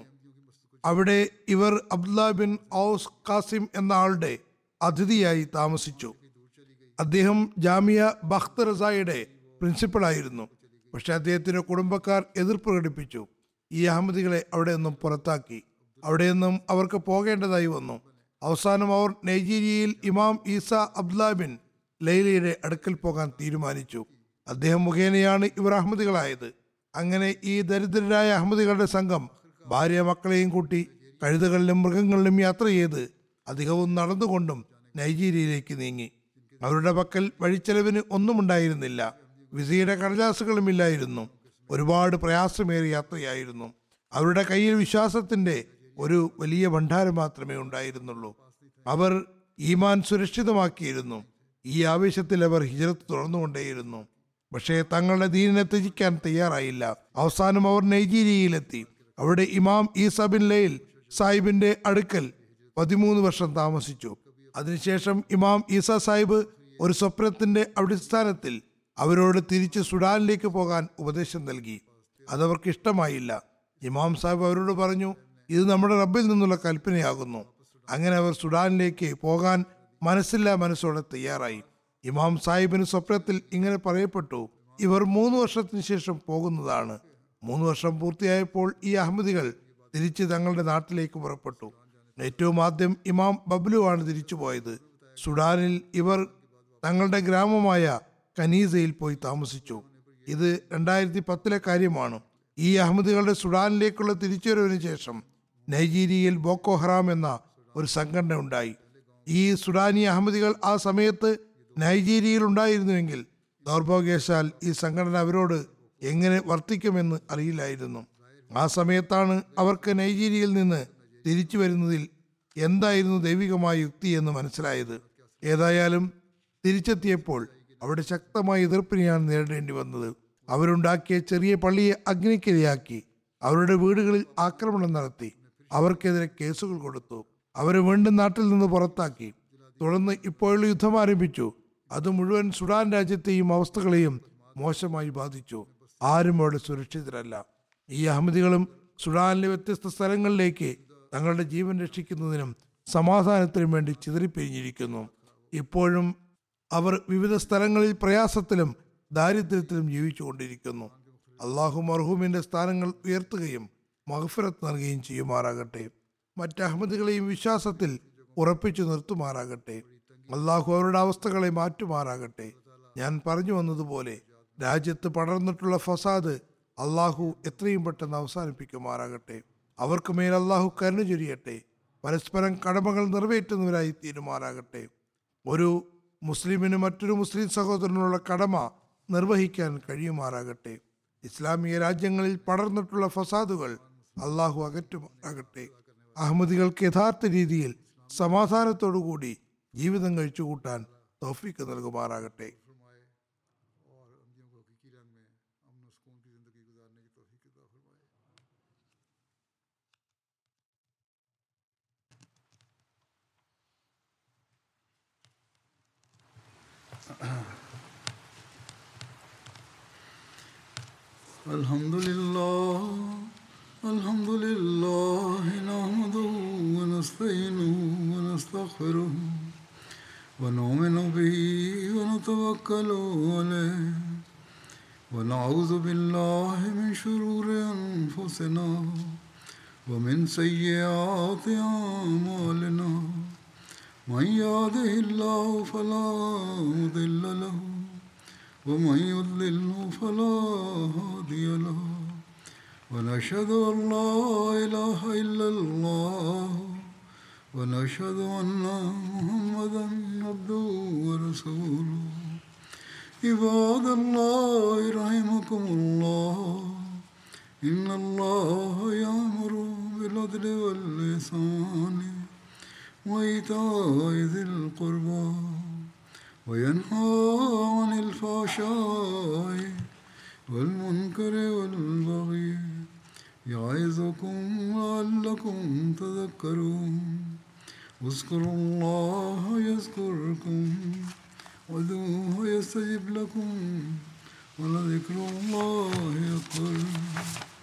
അവിടെ ഇവർ അബ്ദുല്ല ബിൻ ഔസ് കാസിം എന്ന ആളുടെ അതിഥിയായി താമസിച്ചു അദ്ദേഹം ജാമിയ ബഖ്ത് റസായുടെ പ്രിൻസിപ്പളായിരുന്നു പക്ഷെ അദ്ദേഹത്തിന്റെ കുടുംബക്കാർ എതിർപ്പ് പ്രകടിപ്പിച്ചു ഈ അഹമ്മദികളെ അവിടെ നിന്നും പുറത്താക്കി അവിടെ നിന്നും അവർക്ക് പോകേണ്ടതായി വന്നു അവസാനം അവർ നൈജീരിയയിൽ ഇമാം ഈസ അബ്ദുല്ല ബിൻ ലൈലയുടെ അടുക്കൽ പോകാൻ തീരുമാനിച്ചു അദ്ദേഹം മുഖേനയാണ് ഇവർ അഹമ്മദികളായത് അങ്ങനെ ഈ ദരിദ്രരായ അഹമ്മദികളുടെ സംഘം ഭാര്യ മക്കളെയും കൂട്ടി കഴുതകളിലും മൃഗങ്ങളിലും യാത്ര ചെയ്ത് അധികവും നടന്നുകൊണ്ടും നൈജീരിയയിലേക്ക് നീങ്ങി അവരുടെ പക്കൽ വഴിച്ചെലവിന് ഒന്നും ഉണ്ടായിരുന്നില്ല വിസയുടെ കടലാസുകളും ഇല്ലായിരുന്നു ഒരുപാട് പ്രയാസമേറിയ യാത്രയായിരുന്നു അവരുടെ കയ്യിൽ വിശ്വാസത്തിന്റെ ഒരു വലിയ ഭണ്ഡാരം മാത്രമേ ഉണ്ടായിരുന്നുള്ളൂ അവർ ഈമാൻ സുരക്ഷിതമാക്കിയിരുന്നു ഈ ആവേശത്തിൽ അവർ ഹിജറത്ത് തുറന്നുകൊണ്ടേയിരുന്നു പക്ഷേ തങ്ങളുടെ ദീനിനെ ത്യജിക്കാൻ തയ്യാറായില്ല അവസാനം അവർ നൈജീരിയയിലെത്തി അവിടെ ഇമാം ഈസ ബിൻ ലൈൽ സാഹിബിന്റെ അടുക്കൽ പതിമൂന്ന് വർഷം താമസിച്ചു അതിനുശേഷം ഇമാം ഈസ സാഹിബ് ഒരു സ്വപ്നത്തിന്റെ അടിസ്ഥാനത്തിൽ അവരോട് തിരിച്ച് സുഡാനിലേക്ക് പോകാൻ ഉപദേശം നൽകി അതവർക്ക് ഇഷ്ടമായില്ല ഇമാം സാഹിബ് അവരോട് പറഞ്ഞു ഇത് നമ്മുടെ റബ്ബിൽ നിന്നുള്ള കൽപ്പനയാകുന്നു അങ്ങനെ അവർ സുഡാനിലേക്ക് പോകാൻ മനസ്സില്ലാ മനസ്സോടെ തയ്യാറായി ഇമാം സാഹിബിന് സ്വപ്നത്തിൽ ഇങ്ങനെ പറയപ്പെട്ടു ഇവർ മൂന്ന് വർഷത്തിന് ശേഷം പോകുന്നതാണ് മൂന്ന് വർഷം പൂർത്തിയായപ്പോൾ ഈ അഹമ്മദികൾ തിരിച്ച് തങ്ങളുടെ നാട്ടിലേക്ക് പുറപ്പെട്ടു ഏറ്റവും ആദ്യം ഇമാം ബബ്ലു ആണ് തിരിച്ചു പോയത് സുഡാനിൽ ഇവർ തങ്ങളുടെ ഗ്രാമമായ കനീസയിൽ പോയി താമസിച്ചു ഇത് രണ്ടായിരത്തി പത്തിലെ കാര്യമാണ് ഈ അഹമ്മദികളുടെ സുഡാനിലേക്കുള്ള തിരിച്ചുവരവിന് ശേഷം നൈജീരിയയിൽ ബോക്കോ ഹറാം എന്ന ഒരു സംഘടന ഉണ്ടായി ഈ സുഡാനി അഹമ്മദികൾ ആ സമയത്ത് നൈജീരിയയിൽ ഉണ്ടായിരുന്നുവെങ്കിൽ ദൗർഭാഗ്യവശാൽ ഈ സംഘടന അവരോട് എങ്ങനെ വർത്തിക്കുമെന്ന് അറിയില്ലായിരുന്നു ആ സമയത്താണ് അവർക്ക് നൈജീരിയയിൽ നിന്ന് തിരിച്ചു വരുന്നതിൽ എന്തായിരുന്നു ദൈവികമായ യുക്തി എന്ന് മനസ്സിലായത് ഏതായാലും തിരിച്ചെത്തിയപ്പോൾ അവിടെ ശക്തമായ എതിർപ്പിനെയാണ് നേരിടേണ്ടി വന്നത് അവരുണ്ടാക്കിയ ചെറിയ പള്ളിയെ അഗ്നിക്കിരയാക്കി അവരുടെ വീടുകളിൽ ആക്രമണം നടത്തി അവർക്കെതിരെ കേസുകൾ കൊടുത്തു അവരെ വീണ്ടും നാട്ടിൽ നിന്ന് പുറത്താക്കി തുടർന്ന് ഇപ്പോഴുള്ള യുദ്ധം ആരംഭിച്ചു അത് മുഴുവൻ സുഡാൻ രാജ്യത്തെയും അവസ്ഥകളെയും മോശമായി ബാധിച്ചു ആരും അവിടെ സുരക്ഷിതരല്ല ഈ അഹമ്മദികളും സുഡാനിലെ വ്യത്യസ്ത സ്ഥലങ്ങളിലേക്ക് തങ്ങളുടെ ജീവൻ രക്ഷിക്കുന്നതിനും സമാധാനത്തിനും വേണ്ടി ചിതറിപ്പിരിഞ്ഞിരിക്കുന്നു ഇപ്പോഴും അവർ വിവിധ സ്ഥലങ്ങളിൽ പ്രയാസത്തിലും ദാരിദ്ര്യത്തിലും ജീവിച്ചുകൊണ്ടിരിക്കുന്നു അള്ളാഹു മർഹൂമിന്റെ സ്ഥാനങ്ങൾ ഉയർത്തുകയും മഹഫിറത്ത് നൽകുകയും ചെയ്യുമാറാകട്ടെ മറ്റ് അഹമ്മദികളെയും വിശ്വാസത്തിൽ ഉറപ്പിച്ചു നിർത്തുമാറാകട്ടെ അള്ളാഹു അവരുടെ അവസ്ഥകളെ മാറ്റുമാറാകട്ടെ ഞാൻ പറഞ്ഞു വന്നതുപോലെ രാജ്യത്ത് പടർന്നിട്ടുള്ള ഫസാദ് അള്ളാഹു എത്രയും പെട്ടെന്ന് അവസാനിപ്പിക്കുമാറാകട്ടെ അവർക്ക് മേൽ അള്ളാഹു കരുണ ചൊരിയട്ടെ പരസ്പരം കടമകൾ നിറവേറ്റുന്നവരായി തീരുമാറാകട്ടെ ഒരു മുസ്ലിമിന് മറ്റൊരു മുസ്ലിം സഹോദരനുള്ള കടമ നിർവഹിക്കാൻ കഴിയുമാറാകട്ടെ ഇസ്ലാമിക രാജ്യങ്ങളിൽ പടർന്നിട്ടുള്ള ഫസാദുകൾ അള്ളാഹു അകറ്റുമാറാകട്ടെ അഹമ്മദികൾക്ക് യഥാർത്ഥ രീതിയിൽ സമാധാനത്തോടുകൂടി ജീവിതം കഴിച്ചുകൂട്ടാൻ തോഫിക്ക് നൽകുമാറാകട്ടെ फरमाए और अमदियों को हकीकी रंग में अमन और सुकून की ज़िंदगी गुजारने की तौफीक अता फरमाए الحمد لله الحمد لله نحمده ونستعينه ونستغفره ونؤمن به ونتوكل عليه ونعوذ بالله من شرور أنفسنا ومن سيئات أعمالنا من يهده الله فلا مضل له ومن يضلله فلا هادي له ونشهد أن لا إله إلا الله ونشهد أن محمدا عبده ورسوله عباد الله رحمكم الله إن الله يأمر بالعدل واللسان وإيتاء ذي القربى وينهى عن الفحشاء والمنكر والبغي يعظكم لعلكم تذكرون اذكروا الله يذكركم وادعوه يستجب لكم ولذكر الله أكبر